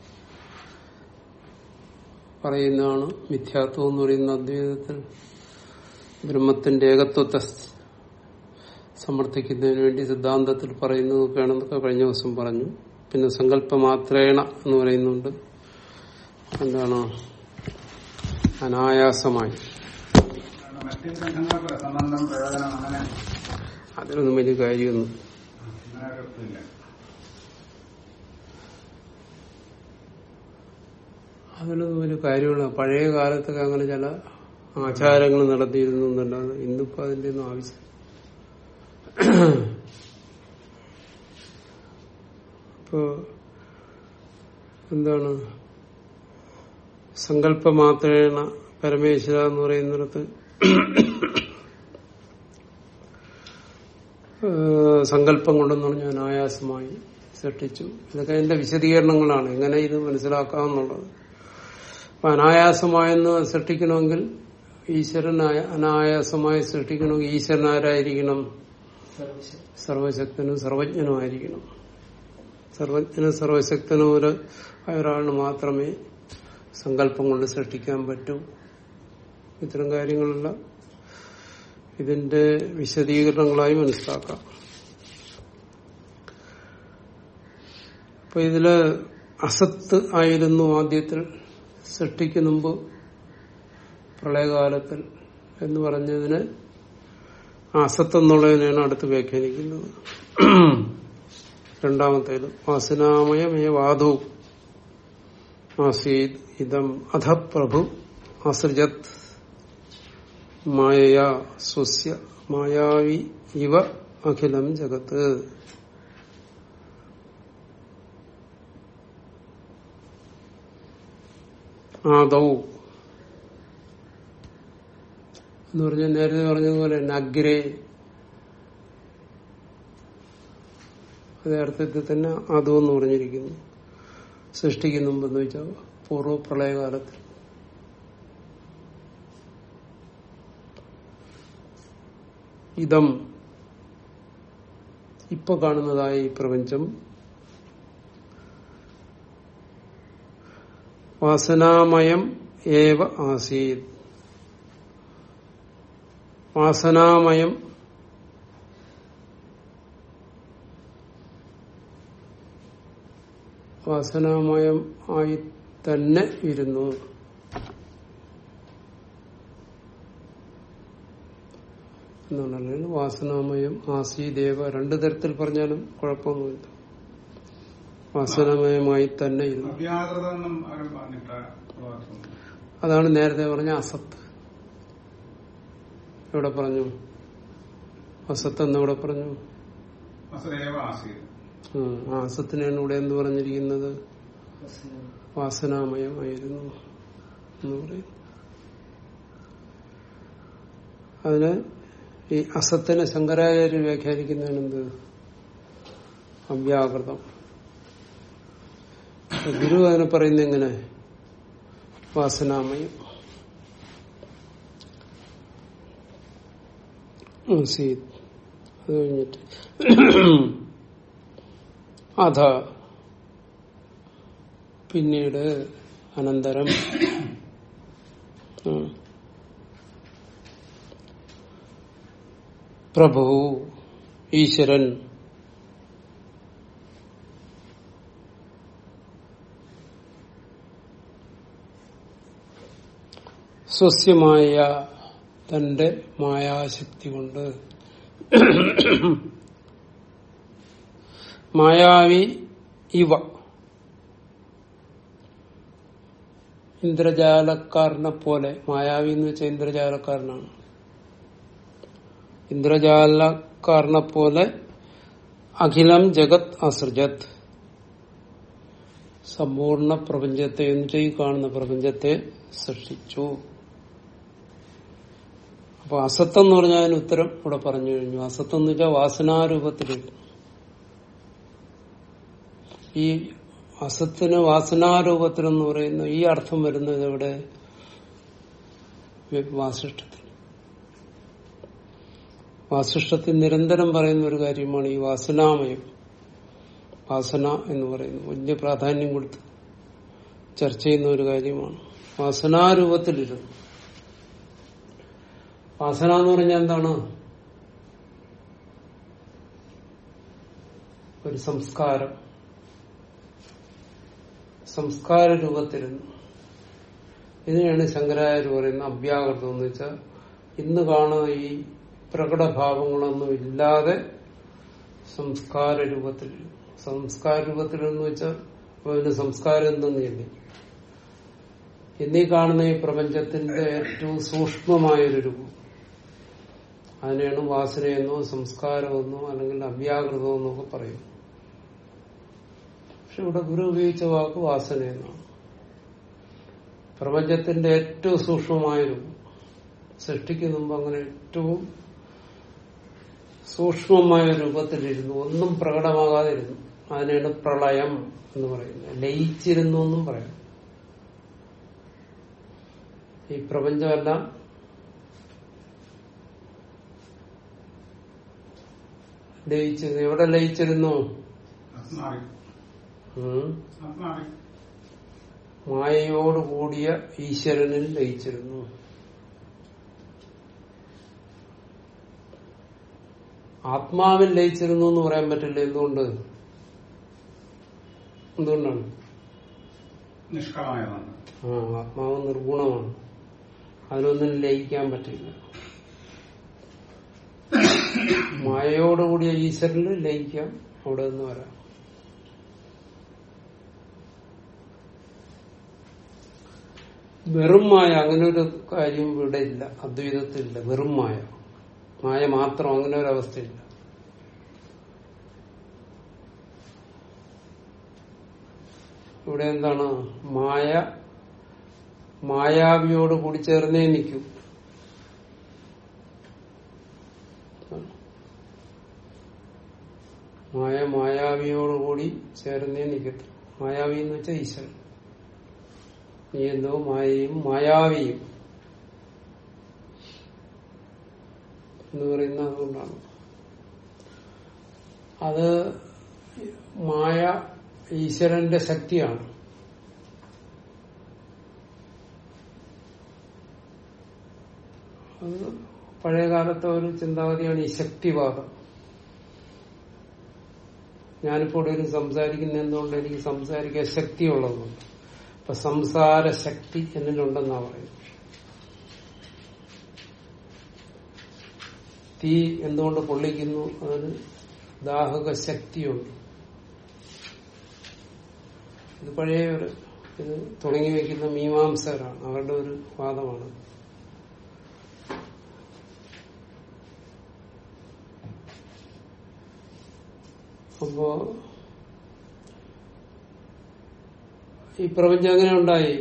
Speaker 1: പറയുന്നതാണ് മിഥ്യാത്വം എന്ന് പറയുന്ന അദ്വൈതത്തിൽ ബ്രഹ്മത്തിന്റെ ഏകത്വത്തെ സമർത്ഥിക്കുന്നതിന് വേണ്ടി സിദ്ധാന്തത്തിൽ പറയുന്നതൊക്കെയാണെന്നൊക്കെ കഴിഞ്ഞ ദിവസം പറഞ്ഞു പിന്നെ സങ്കല്പമാത്രേണ എന്ന് പറയുന്നുണ്ട് എന്താണ് അനായാസമായി
Speaker 2: കാരണം മറ്റ് ഗ്രന്ഥങ്ങൾക്ക് സംബന്ധം പ്രയോജനം അങ്ങനെ
Speaker 1: അതിലൊന്നും വലിയ കാര്യമൊന്നും
Speaker 2: അങ്ങനെ ഒരു ഇതില്ല
Speaker 1: അതിലൊന്നും ഒരു കാര്യമില്ല പഴയ കാലത്തൊക്കെ അങ്ങനെ ചില ആചാരങ്ങൾ നടത്തിയിരുന്നു എന്നല്ലാതെ ഇന്നിപ്പോ അതിന്റെ ഒന്നും ആവശ്യം ഇപ്പോ എന്താണ് സങ്കല്പമാത്രേണ പരമേശ്വര എന്ന് പറയുന്നിടത്ത് ഏഹ് സങ്കല്പം കൊണ്ടെന്ന് പറഞ്ഞാൽ അനായാസമായി സൃഷ്ടിച്ചു ഇതൊക്കെ എന്റെ വിശദീകരണങ്ങളാണ് എങ്ങനെ ഇത് മനസ്സിലാക്കാമെന്നുള്ളത് അപ്പൊ അനായാസമായെന്ന് സൃഷ്ടിക്കണമെങ്കിൽ ഈശ്വരനായ അനായാസമായി സൃഷ്ടിക്കണമെങ്കിൽ ഈശ്വരൻ ആരായിരിക്കണം സർവശക്തനും സർവജ്ഞനുമായിരിക്കണം സർവജ്ഞനും സർവശക്തനും ഒരു ആയ ഒരാളിന് മാത്രമേ സങ്കല്പം കൊണ്ട് സൃഷ്ടിക്കാൻ പറ്റൂ ഇത്തരം കാര്യങ്ങളെല്ലാം ഇതിന്റെ വിശദീകരണങ്ങളായി മനസ്സിലാക്കാം അപ്പൊ ഇതില് അസത്ത് ആയിരുന്നു ആദ്യത്തിൽ സൃഷ്ടിക്ക് മുമ്പ് പ്രളയകാലത്തിൽ എന്ന് പറഞ്ഞതിന് ആ അസത്ത് എന്നുള്ളതിനെയാണ് അടുത്ത് വ്യാഖ്യാനിക്കുന്നത് രണ്ടാമത്തേത് വാസനാമയമേ വാതു ആസീത് ഇതം അധ പ്രഭു അസൃജത് മായയാ സ്വസ്യ മായാവി ഇവ അഖിലം ജഗത്ത് ആദൗ എന്ന് പറഞ്ഞാൽ നേരത്തെ പറഞ്ഞതുപോലെ നഗ്രേ അതേ അർത്ഥത്തിൽ തന്നെ ആദു എന്ന് പറഞ്ഞിരിക്കുന്നു സൃഷ്ടിക്ക് മുമ്പെന്ന് വെച്ചാൽ പൂർവ്വ പ്രളയകാലത്തിൽ ഇതം ഇപ്പൊ കാണുന്നതായ ഈ പ്രപഞ്ചം വാസനാമയം ഏവ ആസീത് വാസനാമയം വാസനാമയം ആയി തന്നെ ഇരുന്നു എന്നാണ് അല്ലെങ്കിൽ വാസനാമയം ആസീദേവ രണ്ടു തരത്തിൽ പറഞ്ഞാലും കുഴപ്പമൊന്നുമില്ല വാസനാമയമായി തന്നെ ഇരുന്നു
Speaker 2: അവ്യാകൃതമെന്നും അവർ പറഞ്ഞിട്ട്
Speaker 1: അതാണ് നേരത്തെ പറഞ്ഞ അസത്ത് എവിടെ പറഞ്ഞു അസത്ത് എന്ന് ഇവിടെ പറഞ്ഞു
Speaker 2: അസദേവ ആസീത്
Speaker 1: ഉം, ആ അസത്തിനാണ് ഇവിടെ എന്ത് പറഞ്ഞിരിക്കുന്നത് വാസനാമയമായിരുന്നു എന്ന് പറയും അതിന് ഈ അസത്തിനെ ശങ്കരാചാര്യ വ്യാഖ്യാനിക്കുന്നതാണ് എന്ത് അവ്യാകൃതം ഗുരു അതിനെ പറയുന്നത് എങ്ങനെ വാസനാമയം ആസീത് അത് കഴിഞ്ഞിട്ട് അധ പിന്നീട് അനന്തരം ഉം. പ്രഭു ഈശ്വരൻ സ്വസ്യമായ തന്റെ മായാശക്തി കൊണ്ട് മായാവി ഇവ ഇന്ദ്രജാലക്കാരനെ പോലെ മായാവി എന്ന് വെച്ചാൽ ഇന്ദ്രജാലക്കാരനാണ് ഇന്ദ്രജാലക്കാരനെ പോലെ അഖിലം ജഗത് അസൃജത് സമ്പൂർണ്ണ പ്രപഞ്ചത്തെ എന്ന് ഈ കാണുന്ന പ്രപഞ്ചത്തെ സൃഷ്ടിച്ചു അപ്പൊ അസത്ത് എന്ന് പറഞ്ഞാൽ അതിന് ഉത്തരം ഇവിടെ പറഞ്ഞു കഴിഞ്ഞു അസത്ത് എന്ന് വെച്ചാൽ വാസനാരൂപത്തിൽ ഈ അസത്തിന് വാസനാരൂപത്തിൽ എന്ന് പറയുന്ന ഈ അർത്ഥം വരുന്നത് ഇവിടെ വാസിഷ്ടത്തിൽ വാസിഷ്ടത്തിൽ നിരന്തരം പറയുന്ന ഒരു കാര്യമാണ് ഈ വാസനാമയം വാസന എന്ന് പറയുന്നത് വലിയ പ്രാധാന്യം കൊടുത്ത് ചർച്ച ചെയ്യുന്ന ഒരു കാര്യമാണ് വാസനാരൂപത്തിലിരുന്നു വാസന എന്ന് പറഞ്ഞാൽ എന്താണ് ഒരു സംസ്കാരം സംസ്കാര രൂപത്തിരുന്നു ഇതിനെയാണ് ശങ്കരാചാര്യ പറയുന്ന അഭ്യാകൃതം എന്ന് വെച്ചാൽ ഇന്ന് കാണുന്ന ഈ പ്രകടഭാവങ്ങളൊന്നും ഇല്ലാതെ സംസ്കാര രൂപത്തിൽ സംസ്കാര രൂപത്തിൽ എന്ന് വെച്ചാൽ അതിന് സംസ്കാരം എന്തെന്ന് ചിന്തി എന്നീ കാണുന്ന ഈ പ്രപഞ്ചത്തിന്റെ ഏറ്റവും സൂക്ഷ്മമായൊരു രൂപം അതിനെയാണ് വാസനയെന്നോ സംസ്കാരമെന്നോ അല്ലെങ്കിൽ അഭ്യാകൃതമോ എന്നൊക്കെ പറയും പക്ഷെ ഇവിടെ ഗുരു ഉപയോഗിച്ച വാക്ക് വാസന എന്നാണ് പ്രപഞ്ചത്തിന്റെ ഏറ്റവും സൂക്ഷ്മമായ രൂപം സൃഷ്ടിക്ക് മുമ്പ് അങ്ങനെ ഏറ്റവും സൂക്ഷ്മമായ രൂപത്തിലിരുന്നു ഒന്നും പ്രകടമാകാതിരുന്നു അതിനാണ് പ്രളയം എന്ന് പറയുന്നത് ലയിച്ചിരുന്നു എന്നും പറയാം ഈ പ്രപഞ്ചമെല്ലാം ലയിച്ചിരുന്നു എവിടെ ലയിച്ചിരുന്നു
Speaker 2: ആത്മാവി
Speaker 1: ഉം.
Speaker 2: ആത്മാവി
Speaker 1: മായയോട് കൂടിയ ഈശ്വരനിൽ ലയിച്ചിരുന്നു ആത്മാവിൽ ലയിച്ചിരുന്നു എന്ന് പറയാൻ പറ്റില്ല എന്തുകൊണ്ട് എന്തുകൊണ്ടാണ്
Speaker 2: നിഷ്കളമായതാണ്
Speaker 1: ആ ആത്മാവ് നിർഗുണമാണ് അതിനൊന്നും ലയിക്കാൻ പറ്റില്ല മായയോടുകൂടിയ ഈശ്വരനിൽ ലയിക്കാം അവിടെ നിന്ന് വരാം വെറും മായ അങ്ങനെ ഒരു കാര്യം ഇവിടെ ഇല്ല അദ്വൈതത്തിലില്ല വെറും മായ മായ മാത്രം അങ്ങനെ ഒരു അവസ്ഥയില്ല ഇവിടെ എന്താണ് മായ മായാവിയോട് കൂടി ചേർന്നേ നിൽക്കൂ മായ മായാവിയോടുകൂടി ചേർന്നേ നിൽക്കത്തു മായാവി എന്ന് വെച്ചാൽ ഈശ്വരൻ നീ എന്തോ മായയും മായാവിയും എന്ന് പറയുന്നത് അതുകൊണ്ടാണ് അത് മായ ഈശ്വരന്റെ ശക്തിയാണ് അത് പഴയകാലത്തെ ഒരു ചിന്താഗതിയാണ് ഈ ശക്തിവാദം ഞാനിപ്പോ ഇവിടെ ഒരു സംസാരിക്കുന്ന എന്തുകൊണ്ട് എനിക്ക് സംസാരിക്കാൻ ശക്തിയുള്ളതുകൊണ്ട് അപ്പൊ സംസാര ശക്തി എന്നിലുണ്ടെന്നാ പറയുന്നത് തീ എന്തുകൊണ്ട് പൊള്ളിക്കുന്നു അതിന് ദാഹക ശക്തിയുണ്ട് ഇത് പഴയ ഒരു ഇത് തുടങ്ങി വെക്കുന്ന മീമാംസകരാണ് അവരുടെ ഒരു വാദമാണ് അപ്പോ ഈ പ്രപഞ്ചം എങ്ങനെ ഉണ്ടായി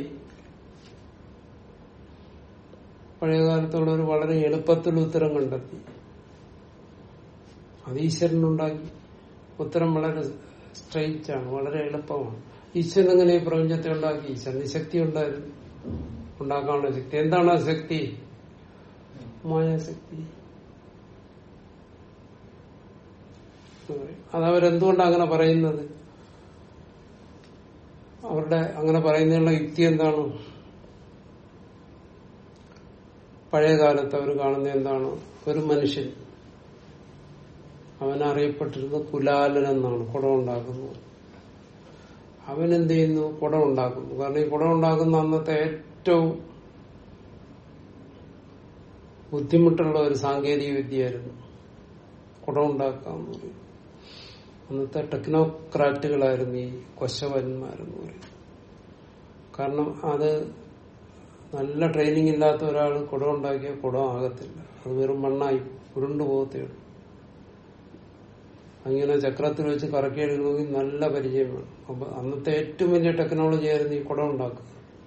Speaker 1: പഴയകാലത്തുള്ളവർ വളരെ എളുപ്പത്തിൽ ഉത്തരം കണ്ടെത്തി അത് ഈശ്വരനുണ്ടാക്കി ഉത്തരം വളരെ സ്ട്രെയിറ്റ് ആണ് വളരെ എളുപ്പമാണ് ഈശ്വരൻ എങ്ങനെ ഈ പ്രപഞ്ചത്തെ ഉണ്ടാക്കി ഈശ്വരന് ശക്തി ഉണ്ടായിരുന്നു ഉണ്ടാക്കാനുള്ള ശക്തി എന്താണ് ആ ശക്തി മായാശക്തി അതവരെന്തുകൊണ്ടാണ് അങ്ങനെ പറയുന്നത് അവരുടെ അങ്ങനെ പറയുന്നതിനുള്ള യുക്തി എന്താണ് പഴയ കാലത്ത് അവർ കാണുന്ന എന്താണ് ഒരു മനുഷ്യൻ അവൻ അറിയപ്പെട്ടിരുന്നത് കുലാലൻ എന്നാണ് കുടം ഉണ്ടാക്കുന്നത് അവൻ എന്ത് ചെയ്യുന്നു കുടം ഉണ്ടാക്കുന്നു കാരണം ഈ കുടം ഉണ്ടാക്കുന്ന അന്നത്തെ ഏറ്റവും ബുദ്ധിമുട്ടുള്ള ഒരു സാങ്കേതിക വിദ്യയായിരുന്നു കുടം ഉണ്ടാക്കുക എന്ന് പറയും അന്നത്തെ ടെക്നോക്രാറ്റുകളായിരുന്നു ഈ കൊശവന്മാരെന്ന് പറയും കാരണം അത് നല്ല ട്രെയിനിങ് ഇല്ലാത്ത ഒരാൾ കുടം ഉണ്ടാക്കിയ കുടം ആകത്തില്ല അത് വെറും മണ്ണായി ഉരുണ്ടു പോകത്തേ ഉള്ളൂ അങ്ങനെ ചക്രത്തിൽ വെച്ച് കറക്കിയെടുക്കണമെങ്കിൽ നല്ല പരിചയം വേണം അപ്പൊ അന്നത്തെ ഏറ്റവും വലിയ ടെക്നോളജി ആയിരുന്നു ഈ കുടം ഉണ്ടാക്കുക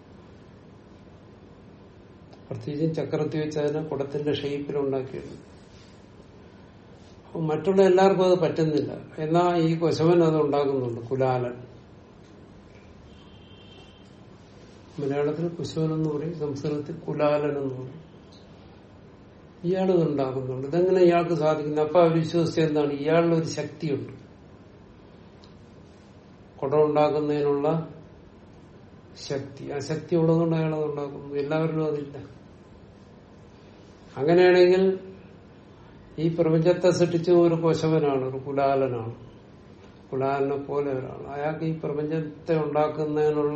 Speaker 1: പ്രത്യേകിച്ചും ചക്രത്തിൽ വെച്ച് അതിനെ കുടത്തിന്റെ ഷേപ്പിൽ ഉണ്ടാക്കിയത് അപ്പൊ മറ്റുള്ള എല്ലാവർക്കും അത് പറ്റുന്നില്ല എന്നാ ഈ കൊശവൻ അത് ഉണ്ടാക്കുന്നുണ്ട് കുലാലൻ മലയാളത്തിൽ കുശവൻ എന്ന് പറയും സംസ്കൃതത്തിൽ കുലാലൻ എന്ന് പറയും ഇയാളത് ഉണ്ടാക്കുന്നുണ്ട് ഇതെങ്ങനെ ഇയാൾക്ക് സാധിക്കുന്നത് അപ്പൊ വിശ്വസിച്ച എന്താണ് ഇയാളിൽ ഒരു ശക്തിയുണ്ട് കുടം ഉണ്ടാക്കുന്നതിനുള്ള ശക്തി ആ ശക്തി ഉള്ളതുകൊണ്ട് അയാൾ അത് ഉണ്ടാക്കുന്നു എല്ലാവരിലും അതില്ല അങ്ങനെയാണെങ്കിൽ ഈ പ്രപഞ്ചത്തെ സൃഷ്ടിച്ച ഒരു കോശവനാണ് ഒരു കുലാലനാണ് കുലാലനെ പോലെ ഒരാൾ അയാൾക്ക് ഈ പ്രപഞ്ചത്തെ ഉണ്ടാക്കുന്നതിനുള്ള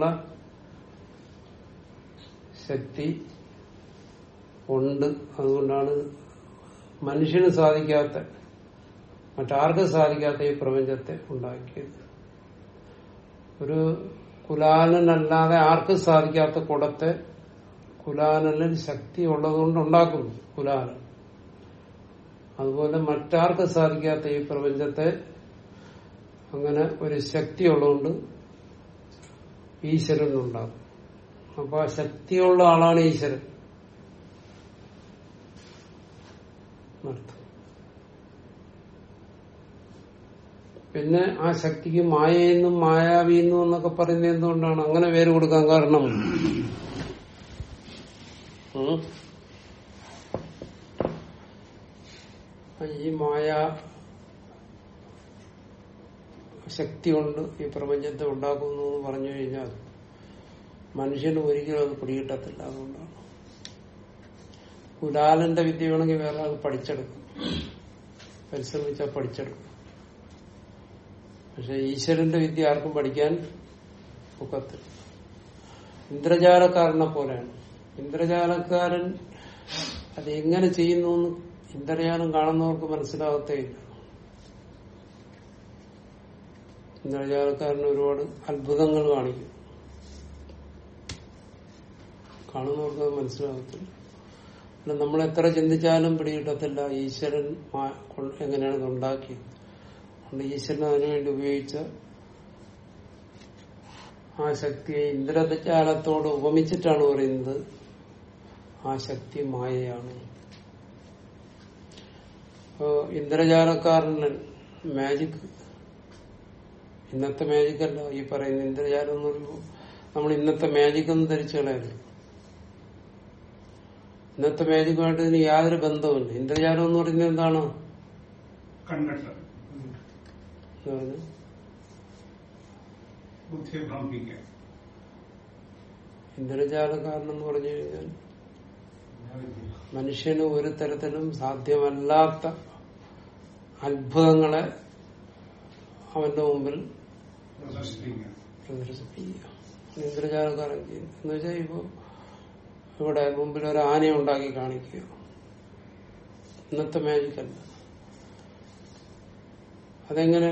Speaker 1: ശക്തി ഉണ്ട് അതുകൊണ്ടാണ് മനുഷ്യന് സാധിക്കാത്ത മറ്റാർക്കും സാധിക്കാത്ത ഈ പ്രപഞ്ചത്തെ ഉണ്ടാക്കിയത് ഒരു കുലാലനല്ലാതെ ആർക്കും സാധിക്കാത്ത കുടത്തെ കുലാലനിൽ ശക്തി ഉള്ളതുകൊണ്ട് ഉണ്ടാക്കുന്നു കുലാലൻ അതുപോലെ മറ്റാർക്കും സാധിക്കാത്ത ഈ പ്രപഞ്ചത്തെ അങ്ങനെ ഒരു ശക്തി ഉള്ളതുകൊണ്ട് ഈശ്വരൻ ഉണ്ടാക്കും അപ്പൊ ആ ശക്തിയുള്ള ആളാണ് ഈശ്വരൻ എന്നർത്ഥം. പിന്നെ ആ ശക്തിക്ക് മായയെന്നും മായാവിയെന്നും എന്നൊക്കെ പറയുന്നത് എന്തുകൊണ്ടാണ് അങ്ങനെ പേര് കൊടുക്കാൻ കാരണം ഉം? ഈ മായ ശക്തി കൊണ്ട് ഈ പ്രപഞ്ചത്തെ ഉണ്ടാക്കുന്നു എന്ന് പറഞ്ഞു കഴിഞ്ഞാൽ മനുഷ്യന് ഒരിക്കലും അത് പിടികിട്ടത്തില്ല അതുകൊണ്ടാണ് കുലാലന്റെ വിദ്യ വേണമെങ്കിൽ വേറെ ആൾ പഠിച്ചെടുക്കും പരിശ്രമിച്ചാൽ പഠിച്ചെടുക്കും പക്ഷെ ഈശ്വരന്റെ വിദ്യ ആർക്കും പഠിക്കാൻ ഒക്കത്തില്ല ഇന്ദ്രജാലക്കാരനെ പോലെയാണ് ഇന്ദ്രജാലക്കാരൻ അത് എങ്ങനെ ചെയ്യുന്നു എന്ന് ഇന്ദ്രജാലം കാണുന്നവർക്ക് മനസ്സിലാകത്തേയില്ല ഇന്ദ്രജാലക്കാരന് ഒരുപാട് അത്ഭുതങ്ങൾ കാണിക്കും കാണുന്നവർക്ക് അത് മനസ്സിലാകത്തില്ല പിന്നെ നമ്മൾ എത്ര ചിന്തിച്ചാലും പിടികിട്ടത്തില്ല ഈശ്വരൻ മാ- കൊ- എങ്ങനെയാണ് ഇത് ഉണ്ടാക്കിയത് അതുകൊണ്ട് ഈശ്വരൻ അതിനുവേണ്ടി ഉപയോഗിച്ച ആ ശക്തിയെ ഇന്ദ്രജാലത്തോട് ഉപമിച്ചിട്ടാണ് പറയുന്നത് ആ ശക്തി മായയാണ് അപ്പോ ഇന്ദ്രജാലക്കാരന് മാജിക് ഇന്നത്തെ മാജിക് അല്ല ഈ പറയുന്ന ഇന്ദ്രജാലം എന്ന് പറയുമ്പോൾ നമ്മൾ ഇന്നത്തെ മാജിക് ഒന്നും ധരിച്ചു കളയരുത് ഇന്നത്തെ മാജിക്കുമായിട്ട് ഇതിന് യാതൊരു ബന്ധവുമില്ല ഇന്ദ്രജാലം എന്ന് പറയുന്നത് എന്താണ്
Speaker 2: കണ്ടിട്ട്
Speaker 1: എന്ന് പറഞ്ഞാൽ
Speaker 2: ബുദ്ധിയെ ഭ്രമിപ്പിക്കുക
Speaker 1: ഇന്ദ്രജാലക്കാരൻ എന്ന് പറഞ്ഞു കഴിഞ്ഞാൽ മനുഷ്യന് ഒരു തരത്തിലും സാധ്യമല്ലാത്ത അത്ഭുതങ്ങളെ അവന്റെ മുമ്പിൽ
Speaker 2: പ്രദർശിപ്പിക്കുക
Speaker 1: പ്രദർശിപ്പിക്കുക ഇന്ദ്രജാലക്കാരൻ ചെയ്യുന്നു എന്ന് വെച്ചാൽ ഇപ്പോ ഇവിടെ മുമ്പിൽ ഒരു ആനയെ ഉണ്ടാക്കി കാണിക്കുക ഇന്നത്തെ മാജിക് അല്ല അതെങ്ങനെ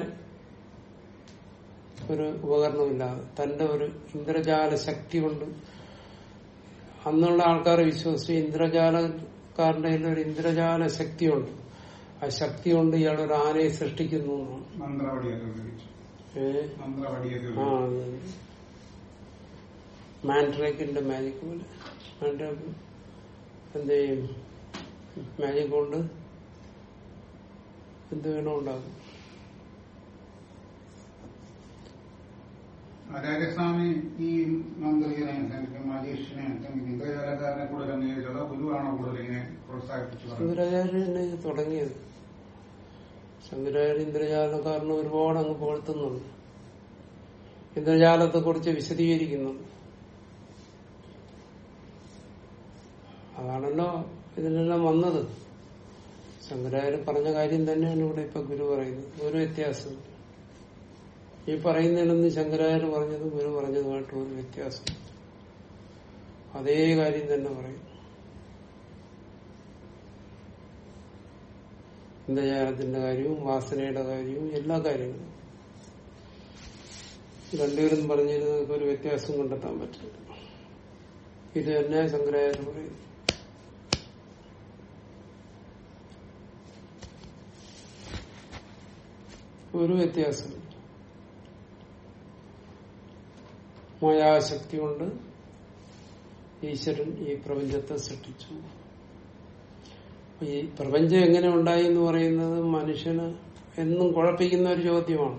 Speaker 1: ഒരു ഉപകരണമില്ലാതെ തന്റെ ഒരു ഇന്ദ്രജാല ശക്തി കൊണ്ട് അന്നുള്ള ആൾക്കാർ വിശ്വസിച്ച് ഇന്ദ്രജാലക്കാരന്റെ കയ്യിൽ ഒരു ഇന്ദ്രജാല ശക്തിയുണ്ട് ആ ശക്തി കൊണ്ട് ഇയാൾ ഒരു ആനയെ സൃഷ്ടിക്കുന്നു എന്നാണ്.
Speaker 2: മന്ത്രവടിയൊക്കെ ഉപയോഗിച്ചു
Speaker 1: ഏ?
Speaker 2: മന്ത്രവടിയൊക്കെ
Speaker 1: ആ
Speaker 2: ഉപയോഗിച്ചു
Speaker 1: മാൻഡ്രേക്കിന്റെ മാജിക് പോലെ മാൻഡ്രേക്ക് എന്ത് ചെയ്യും മാജിക് കൊണ്ട് എന്ത് വേണോ ഉണ്ടാകും
Speaker 2: ആചാര്യസ്വാമി ഈ മന്ത്രിയെ അല്ലെങ്കിൽ മജീഷിനെ അല്ലെങ്കിൽ ഇന്ദ്രജാലക്കാരനെ കൂടുതൽ അംഗീകരിച്ചതോ ഗുരുവാണോ കൂടുതൽ ഇങ്ങനെ പ്രോത്സാഹിപ്പിച്ചു പറഞ്ഞത്
Speaker 1: ശങ്കരാചാര്യനെ ഇത് തുടങ്ങിയത് ശങ്കരാചാര്യ ഇന്ദ്രജാലക്കാരന് ഒരുപാട് അങ്ങ് പുകഴ്ത്തുന്നുണ്ട് ഇന്ദ്രജാലത്തെ കുറിച്ച് വിശദീകരിക്കുന്നുണ്ട് അതാണല്ലോ ഇതിനെല്ലാം വന്നത് ശങ്കരാചാര്യ പറഞ്ഞ കാര്യം തന്നെയാണ് ഇവിടെ ഇപ്പൊ ഗുരു പറയുന്നത് ഒരു വ്യത്യാസം ഈ പറയുന്നതിനൊന്നും ശങ്കരാചാര്യ പറഞ്ഞതും ഗുരു പറഞ്ഞതുമായിട്ട് ഒരു വ്യത്യാസം അതേ കാര്യം തന്നെ പറയും ഇന്ദ്രജാലത്തിന്റെ കാര്യവും വാസനയുടെ കാര്യവും എല്ലാ കാര്യങ്ങളും രണ്ടുപേരും പറഞ്ഞിരുന്നത് ഒരു വ്യത്യാസം കണ്ടെത്താൻ പറ്റില്ല ഇത് തന്നെ ശങ്കരാചാര്യ പറയുന്നു ഒരു വ്യത്യാസമില്ല മായാശക്തി കൊണ്ട് ഈശ്വരൻ ഈ പ്രപഞ്ചത്തെ സൃഷ്ടിച്ചു ഈ പ്രപഞ്ചം എങ്ങനെ ഉണ്ടായി എന്ന് പറയുന്നത് മനുഷ്യന് എന്നും കുഴപ്പിക്കുന്ന ഒരു ചോദ്യമാണ്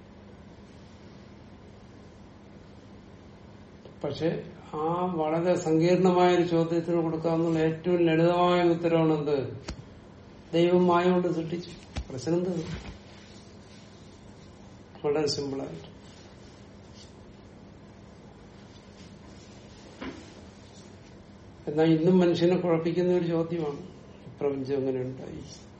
Speaker 1: പക്ഷെ ആ വളരെ സങ്കീർണമായ ഒരു ചോദ്യത്തിന് കൊടുക്കാവുന്ന ഏറ്റവും ലളിതമായ ഉത്തരവാണ് എന്ത് ദൈവം മായ കൊണ്ട് സൃഷ്ടിച്ചു പ്രശ്നം തീർന്നു വളരെ സിമ്പിളായിട്ട് എന്നാൽ ഇന്നും മനുഷ്യനെ കുഴപ്പിക്കുന്ന ഒരു ചോദ്യമാണ് ഈ പ്രപഞ്ചം എങ്ങനെ ഉണ്ടായി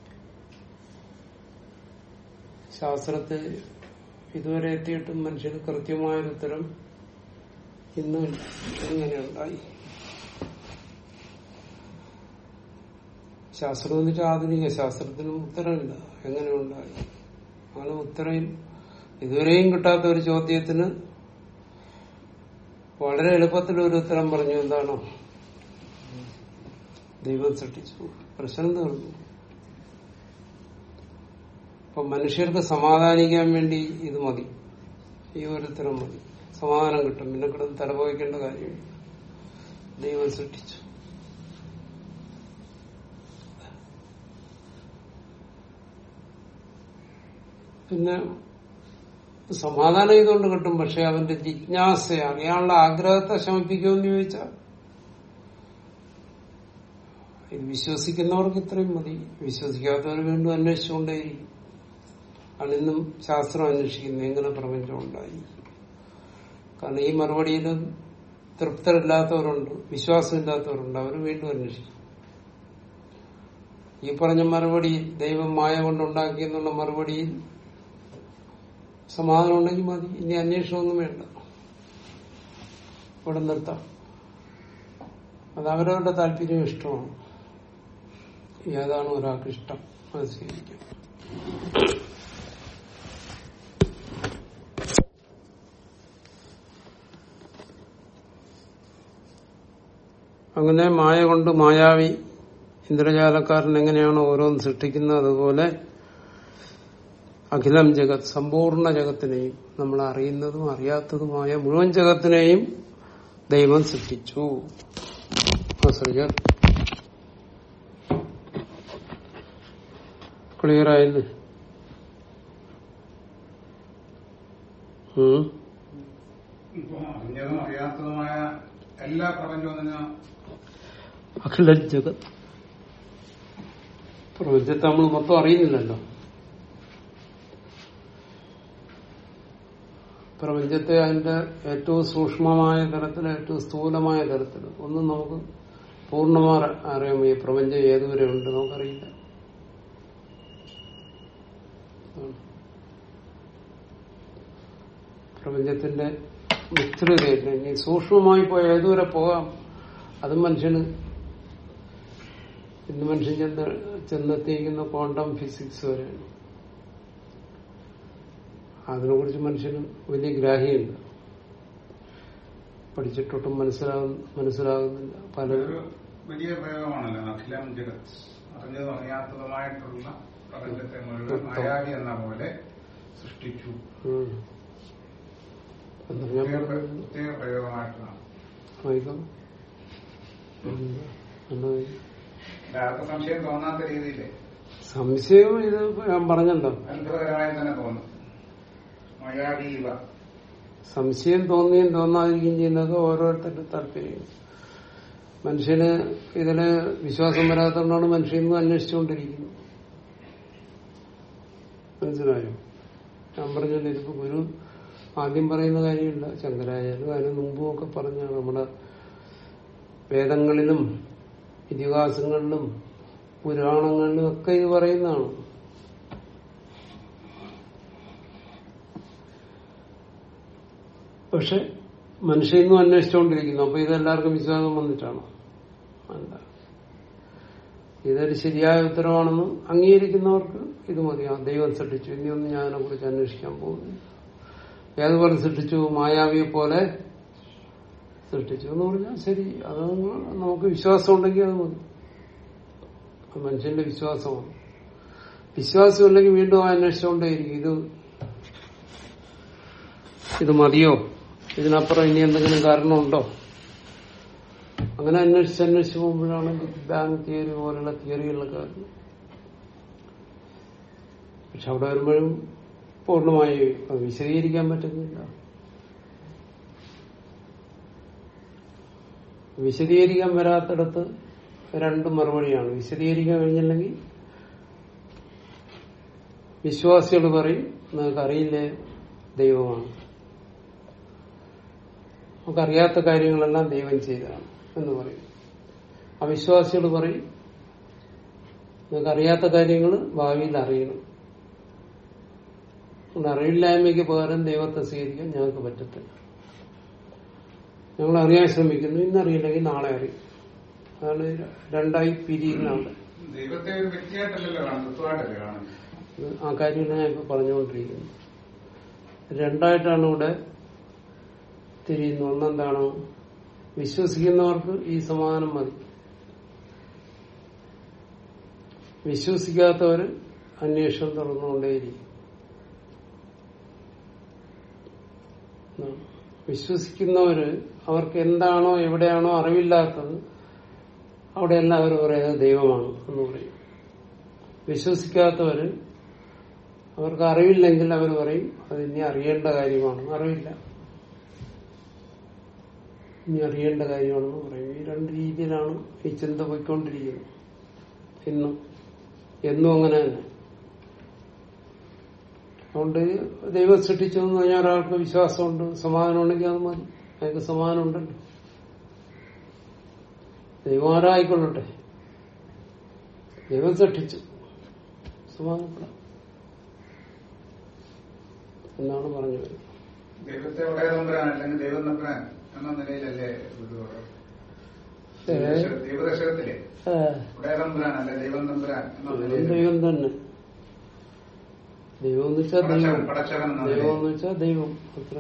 Speaker 1: ശാസ്ത്രത്തിൽ ഇതുവരെ എത്തിയിട്ടും മനുഷ്യന് കൃത്യമായൊരു ഉത്തരം ഇന്നും എങ്ങനെ ഉണ്ടായി ശാസ്ത്രം എന്നിട്ട് ആധുനിക ശാസ്ത്രത്തിനും ഉത്തരമില്ല എങ്ങനെ ഉണ്ടായി അങ്ങനെ ഉത്തരം ഇതുവരെയും കിട്ടാത്ത ഒരു ചോദ്യത്തിന് വളരെ എളുപ്പത്തിൽ ഒരു ഉത്തരം പറഞ്ഞു എന്താണോ ദൈവം സൃഷ്ടിച്ചു പ്രശ്നം തീർന്നു അപ്പൊ മനുഷ്യർക്ക് സമാധാനിക്കാൻ വേണ്ടി ഇത് മതി ഈ ഒരു ഉത്തരം മതി സമാധാനം കിട്ടും പിന്നെ കിടന്ന് തലപോയിക്കേണ്ട കാര്യമില്ല ദൈവം സൃഷ്ടിച്ചു പിന്നെ സമാധാനം ഇതുകൊണ്ട് കിട്ടും പക്ഷെ അവന്റെ ജിജ്ഞാസ അറിയാനുള്ള ആഗ്രഹത്തെ ശമിപ്പിക്കുമെന്ന് ചോദിച്ചാൽ ഇത് വിശ്വസിക്കുന്നവർക്ക് ഇത്രയും മതി വിശ്വസിക്കാത്തവർ വീണ്ടും അന്വേഷിച്ചുകൊണ്ടേയിരിക്കും അണിന്നും ശാസ്ത്രം അന്വേഷിക്കുന്നു എങ്ങനെ പ്രപഞ്ചം ഉണ്ടായി കാരണം ഈ മറുപടിയിൽ തൃപ്തരില്ലാത്തവരുണ്ട് വിശ്വാസമില്ലാത്തവരുണ്ട് അവർ വീണ്ടും അന്വേഷിക്കും ഈ പറഞ്ഞ മറുപടി ദൈവം മായ കൊണ്ടുണ്ടാക്കി എന്നുള്ള മറുപടിയിൽ സമാധാനം ഉണ്ടെങ്കിൽ മതി ഇനി അന്വേഷണമൊന്നും വേണ്ട ഇവിടെ നിർത്താം അത് അവരവരുടെ താല്പര്യം ഇഷ്ടമാണ് ഏതാണ് ഒരാൾക്ക് ഇഷ്ടം അത് സ്വീകരിക്കും അങ്ങനെ മായ കൊണ്ട് മായാവി ഇന്ദ്രജാലക്കാരൻ എങ്ങനെയാണ് ഓരോന്ന് സൃഷ്ടിക്കുന്നത് അതുപോലെ അഖിലം ജഗത് സമ്പൂർണ്ണ ജഗത്തിനെയും നമ്മൾ അറിയുന്നതും അറിയാത്തതുമായ മുഴുവൻ ജഗത്തിനെയും ദൈവം സൃഷ്ടിച്ചു അസൃജർ ക്ലിയർ ആയില്ലേ ഉം.
Speaker 2: ഇപ്പൊ അറിഞ്ഞതും അറിയാത്തതുമായ എല്ലാ പ്രപഞ്ചവും തന്നെ
Speaker 1: അഖില ജഗത് പ്രപഞ്ചത്തെ നമ്മൾ മൊത്തം അറിയുന്നില്ലല്ലോ പ്രപഞ്ചത്തെ അതിന്റെ ഏറ്റവും സൂക്ഷ്മമായ തലത്തിൽ ഏറ്റവും സ്ഥൂലമായ തലത്തിൽ ഒന്നും നമുക്ക് പൂർണ്ണമായി അറിയാൻ ഈ പ്രപഞ്ചം ഏതുവരെ ഉണ്ട് നമുക്കറിയില്ല ഉം. പ്രപഞ്ചത്തിന്റെ വിസ്തൃതയില്ല ഇനി സൂക്ഷ്മമായി പോയ ഏതുവരെ പോകാം അത് മനുഷ്യന് ഇന്ന് മനുഷ്യൻ ചെന്ന് ചെന്നെത്തിയിരിക്കുന്ന ക്വാണ്ടം ഫിസിക്സ് വരെയാണ് അതിനെക്കുറിച്ച് മനുഷ്യന് വലിയ ഗ്രാഹ്യമുണ്ട് പഠിച്ചിട്ടൊട്ടും മനസ്സിലാകുന്ന മനസ്സിലാകുന്നില്ല പലരും
Speaker 2: ഒരു വലിയ പ്രയോഗമാണല്ലോ അഖിലം ജഗത് അറിഞ്ഞതും അറിയാത്തതുമായിട്ടുള്ള പ്രപഞ്ചത്തെ മുഴുവൻ മായാവി എന്ന പോലെ സൃഷ്ടിച്ചു
Speaker 1: ഉം. എന്ന് ഞാൻ
Speaker 2: പ്രത്യേക
Speaker 1: പറഞ്ഞു.
Speaker 2: പ്രത്യേക പ്രയോഗമായിട്ടാണ്
Speaker 1: വായിക്കാം. ഉം. നന്നായി.
Speaker 2: ആർക്കും സംശയം തോന്നാത്ത രീതിയിൽ
Speaker 1: സംശയം ഇത് ഞാൻ പറഞ്ഞല്ലോ
Speaker 2: അത്ഭുതകരമായി തന്നെ തോന്നും മായാവീവ
Speaker 1: സംശയം തോന്നുകയും തോന്നാതിരിക്കുകയും ചെയ്യുന്നത് ഓരോരുത്തരുടെ താല്പര്യം മനുഷ്യന് ഇതില് വിശ്വാസം വരാത്തതുകൊണ്ടാണ് മനുഷ്യൻ ഇന്നും അന്വേഷിച്ചുകൊണ്ടിരിക്കുന്നത് മനസ്സിലായോ ഞാൻ പറഞ്ഞല്ലോ ഇതിപ്പോ ഗുരു ആദ്യം പറയുന്ന കാര്യമില്ല ശങ്കരാചാര്യ അതിന് മുമ്പും ഒക്കെ പറഞ്ഞാണ് നമ്മുടെ വേദങ്ങളിലും ഇതിഹാസങ്ങളിലും പുരാണങ്ങളിലും ഒക്കെ ഇത് പറയുന്നതാണ് പക്ഷെ മനുഷ്യൻ ഇന്നും അന്വേഷിച്ചുകൊണ്ടിരിക്കുന്നു അപ്പൊ ഇതെല്ലാവർക്കും വിശ്വാസം വന്നിട്ടാണോ അല്ല ഇതൊരു ശരിയായ ഉത്തരവാണെന്ന് അംഗീകരിക്കുന്നവർക്ക് ഇത് മതി ആ ദൈവം സൃഷ്ടിച്ചു ഇനിയൊന്നും ഞാൻ അതിനെ കുറിച്ച് അന്വേഷിക്കാൻ പോകുന്നു ഏതുപോലെ സൃഷ്ടിച്ചു മായാവിയെ പോലെ സൃഷ്ടിച്ചു എന്ന് പറഞ്ഞാൽ ശരി അത് നമുക്ക് വിശ്വാസം ഉണ്ടെങ്കിൽ അത് മതി അത് മനുഷ്യന്റെ വിശ്വാസമാണ് വിശ്വാസം ഉണ്ടെങ്കിൽ വീണ്ടും ആ അന്വേഷിച്ചുകൊണ്ടേയിരിക്കും ഇത് ഇത് മതിയോ ഇതിനപ്പുറം ഇനി എന്തെങ്കിലും കാരണമുണ്ടോ അങ്ങനെ അന്വേഷിച്ച് അന്വേഷിച്ച് പോകുമ്പോഴാണ് ബിഗ് ബാങ് തിയറി പോലുള്ള തിയറികളിലൊക്കെ വരുന്നത് പക്ഷെ അവിടെ വരുമ്പോഴും പൂർണ്ണമായി അത് വിശദീകരിക്കാൻ പറ്റുന്നില്ല വിശദീകരിക്കാൻ വരാത്തിടത്ത് രണ്ട് മറുപടിയാണ് വിശദീകരിക്കാൻ കഴിഞ്ഞില്ലെങ്കിൽ വിശ്വാസികൾ പറയും നിങ്ങൾക്ക് അറിയില്ലേ ദൈവമാണ് നമുക്കറിയാത്ത കാര്യങ്ങളെല്ലാം ദൈവം ചെയ്തതാണ് എന്ന് പറയും അവിശ്വാസികൾ പറയും നിങ്ങൾക്ക് അറിയാത്ത കാര്യങ്ങൾ ഭാവിയിൽ അറിയണം അതുകൊണ്ട് അറിവില്ലായ്മയ്ക്ക് പകരം ദൈവത്തെ സ്വീകരിക്കാൻ ഞങ്ങൾക്ക് പറ്റത്തില്ല ഞങ്ങൾ അറിയാൻ ശ്രമിക്കുന്നു ഇന്നറിയില്ലെങ്കിൽ നാളെ അറിയും അതാണ് രണ്ടായി പിരിയുന്നതാണ്
Speaker 2: ദൈവത്തെ ഒരു വ്യക്തിയായിട്ടല്ലല്ലോ കാണുന്നത് തത്വമായിട്ടല്ലേ കാണുന്നത്
Speaker 1: ഇത് ആ കാര്യമാണ് ഞാൻ ഇപ്പൊ പറഞ്ഞുകൊണ്ടിരിക്കുന്നത് രണ്ടായിട്ടാണ് ഇവിടെ തിരിയുന്നത് ഒന്നെന്താണ് വിശ്വസിക്കുന്നവർക്ക് ഈ സമാധാനം മതി വിശ്വസിക്കാത്തവര് അന്വേഷണം തുറന്നുകൊണ്ടേയിരിക്കും എന്നാണ്. വിശ്വസിക്കുന്നവര് അവർക്ക് എന്താണോ എവിടെയാണോ അറിവില്ലാത്തത് അവിടെയെല്ലാം അവർ പറയുന്നത് ദൈവമാണ് എന്ന് പറയും വിശ്വസിക്കാത്തവര് അവർക്ക് അറിവില്ലെങ്കിൽ അവർ പറയും അത് ഇനി അറിയേണ്ട കാര്യമാണ് അറിവില്ല ഇനി അറിയേണ്ട കാര്യമാണെന്ന് പറയും ഈ രണ്ട് രീതിയിലാണ് ഈ ചിന്ത പോയിക്കൊണ്ടിരിക്കുന്നത് ഇന്നും എന്നും അങ്ങനെ തന്നെ അതുകൊണ്ട് ദൈവം സൃഷ്ടിച്ചു എന്ന് പറഞ്ഞാൽ ഒരാൾക്ക് വിശ്വാസമുണ്ട് സമാധാനം ഉണ്ടെങ്കിൽ അത് മതി അയാൾക്ക് സമാധാനം ഉണ്ടല്ലോ ദൈവം ആരായിക്കൊള്ളട്ടെ ദൈവം സൃഷ്ടിച്ചു സമാധാനപ്പെടാം എന്നാണ് പറഞ്ഞു വരുന്നത്
Speaker 2: ദൈവത്തെ ഒടേ നമ്പരാൻ അല്ലെങ്കിൽ ദൈവം നമ്പരാൻ എന്ന നിലയിലല്ലേ ഇത് പറയുന്നത്?
Speaker 1: ഏ.
Speaker 2: ദൈവദശ- ദൈവദശകത്തിലെ
Speaker 1: ഏ,
Speaker 2: ഒടേ നമ്പരാൻ അല്ലെ ദൈവം നമ്പരാൻ എന്ന
Speaker 1: ദൈവം
Speaker 2: നിലയിൽ
Speaker 1: ദൈവം തന്നെ ദൈവം എന്ന് വെച്ചാൽ ദൈവം
Speaker 2: പടച്ചവൻ പടച്ചവൻ എന്ന
Speaker 1: ദൈവം
Speaker 2: നിലയിൽ
Speaker 1: എന്ന് വെച്ചാൽ ദൈവം അത്ര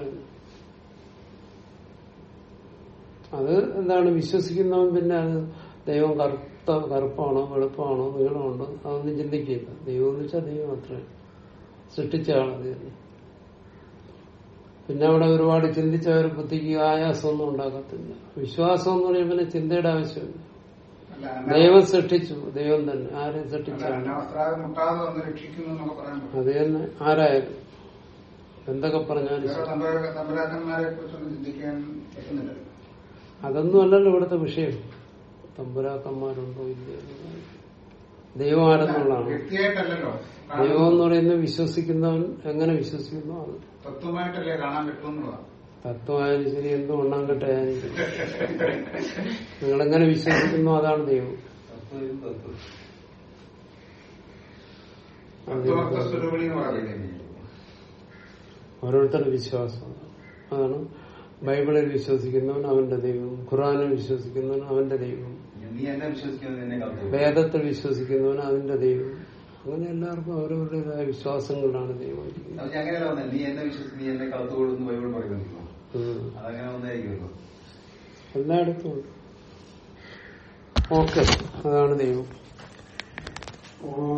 Speaker 1: അത് എന്താണ് വിശ്വസിക്കുന്നവൻ പിന്നെ അത് ദൈവം കറുത്ത കറുപ്പാണോ വെളുപ്പാണോ നീളമുണ്ടോ അതൊന്നും ചിന്തിക്കില്ല ദൈവം എന്ന് വെച്ചാൽ ദൈവം അത്ര സൃഷ്ടിച്ച ആളത് തന്നെ പിന്നെ അവിടെ ഒരുപാട് ചിന്തിച്ച ഒരു ബുദ്ധിക്ക് ആയാസമൊന്നും ഉണ്ടാക്കത്തില്ല വിശ്വാസം എന്ന് പറയുമ്പോൾ പിന്നെ ചിന്തയുടെ ആവശ്യമില്ല
Speaker 2: അല്ല
Speaker 1: ദൈവം സൃഷ്ടിച്ചു ദൈവം തന്നെ ആരെ
Speaker 2: അല്ല
Speaker 1: സൃഷ്ടിച്ചാണ്
Speaker 2: അനവസ്ത്രാതെ മുട്ടാതെ വന്ന് രക്ഷിക്കുന്നു എന്നൊക്കെ പറയാൻ പറ്റും
Speaker 1: അത് തന്നെ ആരായാലും എന്തൊക്കെ പറഞ്ഞാലും
Speaker 2: വേറെ
Speaker 1: ശരി.
Speaker 2: തമ്പുരാ- തമ്പുരാക്കന്മാരെ കുറിച്ചൊന്നും ചിന്തിക്കാൻ പറ്റുന്നില്ലല്ലോ
Speaker 1: അതൊന്നും അല്ലല്ലോ ഇവിടുത്തെ വിഷയം തമ്പുരാക്കന്മാരുണ്ടോ ഇല്ലയോ എന്നുള്ളത്. ദൈവം ആരെന്നുള്ളതാണ്
Speaker 2: വ്യക്തിയായിട്ടല്ലല്ലോ
Speaker 1: ദൈവം എന്ന് പറയുന്നത് വിശ്വസിക്കുന്നവൻ എങ്ങനെ വിശ്വസിക്കുന്നു അത്
Speaker 2: തത്വമായിട്ടല്ലേ കാണാൻ പറ്റുമെന്നുള്ളതാണ്
Speaker 1: തത്വമായാലും ശരി എന്തും ഉണ്ണാങ്കട്ടായാലും ശരി നിങ്ങൾ എങ്ങനെ വിശ്വസിക്കുന്നു അതാണ് ദൈവം
Speaker 3: തത്വം തത്വം
Speaker 2: തത്വമർത്ഥ സ്വരൂപിണി എന്ന് പറയുന്നത്
Speaker 1: ഓരോരുത്തരുടെ വിശ്വാസം അതാണ് ബൈബിളിൽ വിശ്വസിക്കുന്നവൻ അവന്റെ ദൈവം ഖുറാനിൽ വിശ്വസിക്കുന്നവൻ അവന്റെ ദൈവം
Speaker 3: നീ എന്നെ വിശ്വസിക്കുന്നത് എന്നെ കളത്തു
Speaker 1: വേദത്തിൽ വിശ്വസിക്കുന്നവൻ അവന്റെ ദൈവം അങ്ങനെ എല്ലാവർക്കും അവരവരുടേതായ വിശ്വാസങ്ങളിലാണ് ദൈവം ഇരിക്കുന്നത്.
Speaker 3: അത് അങ്ങനെയല്ല വന്നത് നീ എന്നെ വിശ്വസിച്ച് നീ എന്നെ കളത്തു കൊടുന്ന് ബൈബിൾ പറയുന്നുണ്ടല്ലോ
Speaker 1: ഉം.
Speaker 3: അതങ്ങനെ വന്നായിരിക്കുമല്ലോ
Speaker 1: എല്ലായിടത്തും ഉണ്ട് ഓക്കെ അതാണ് ദൈവം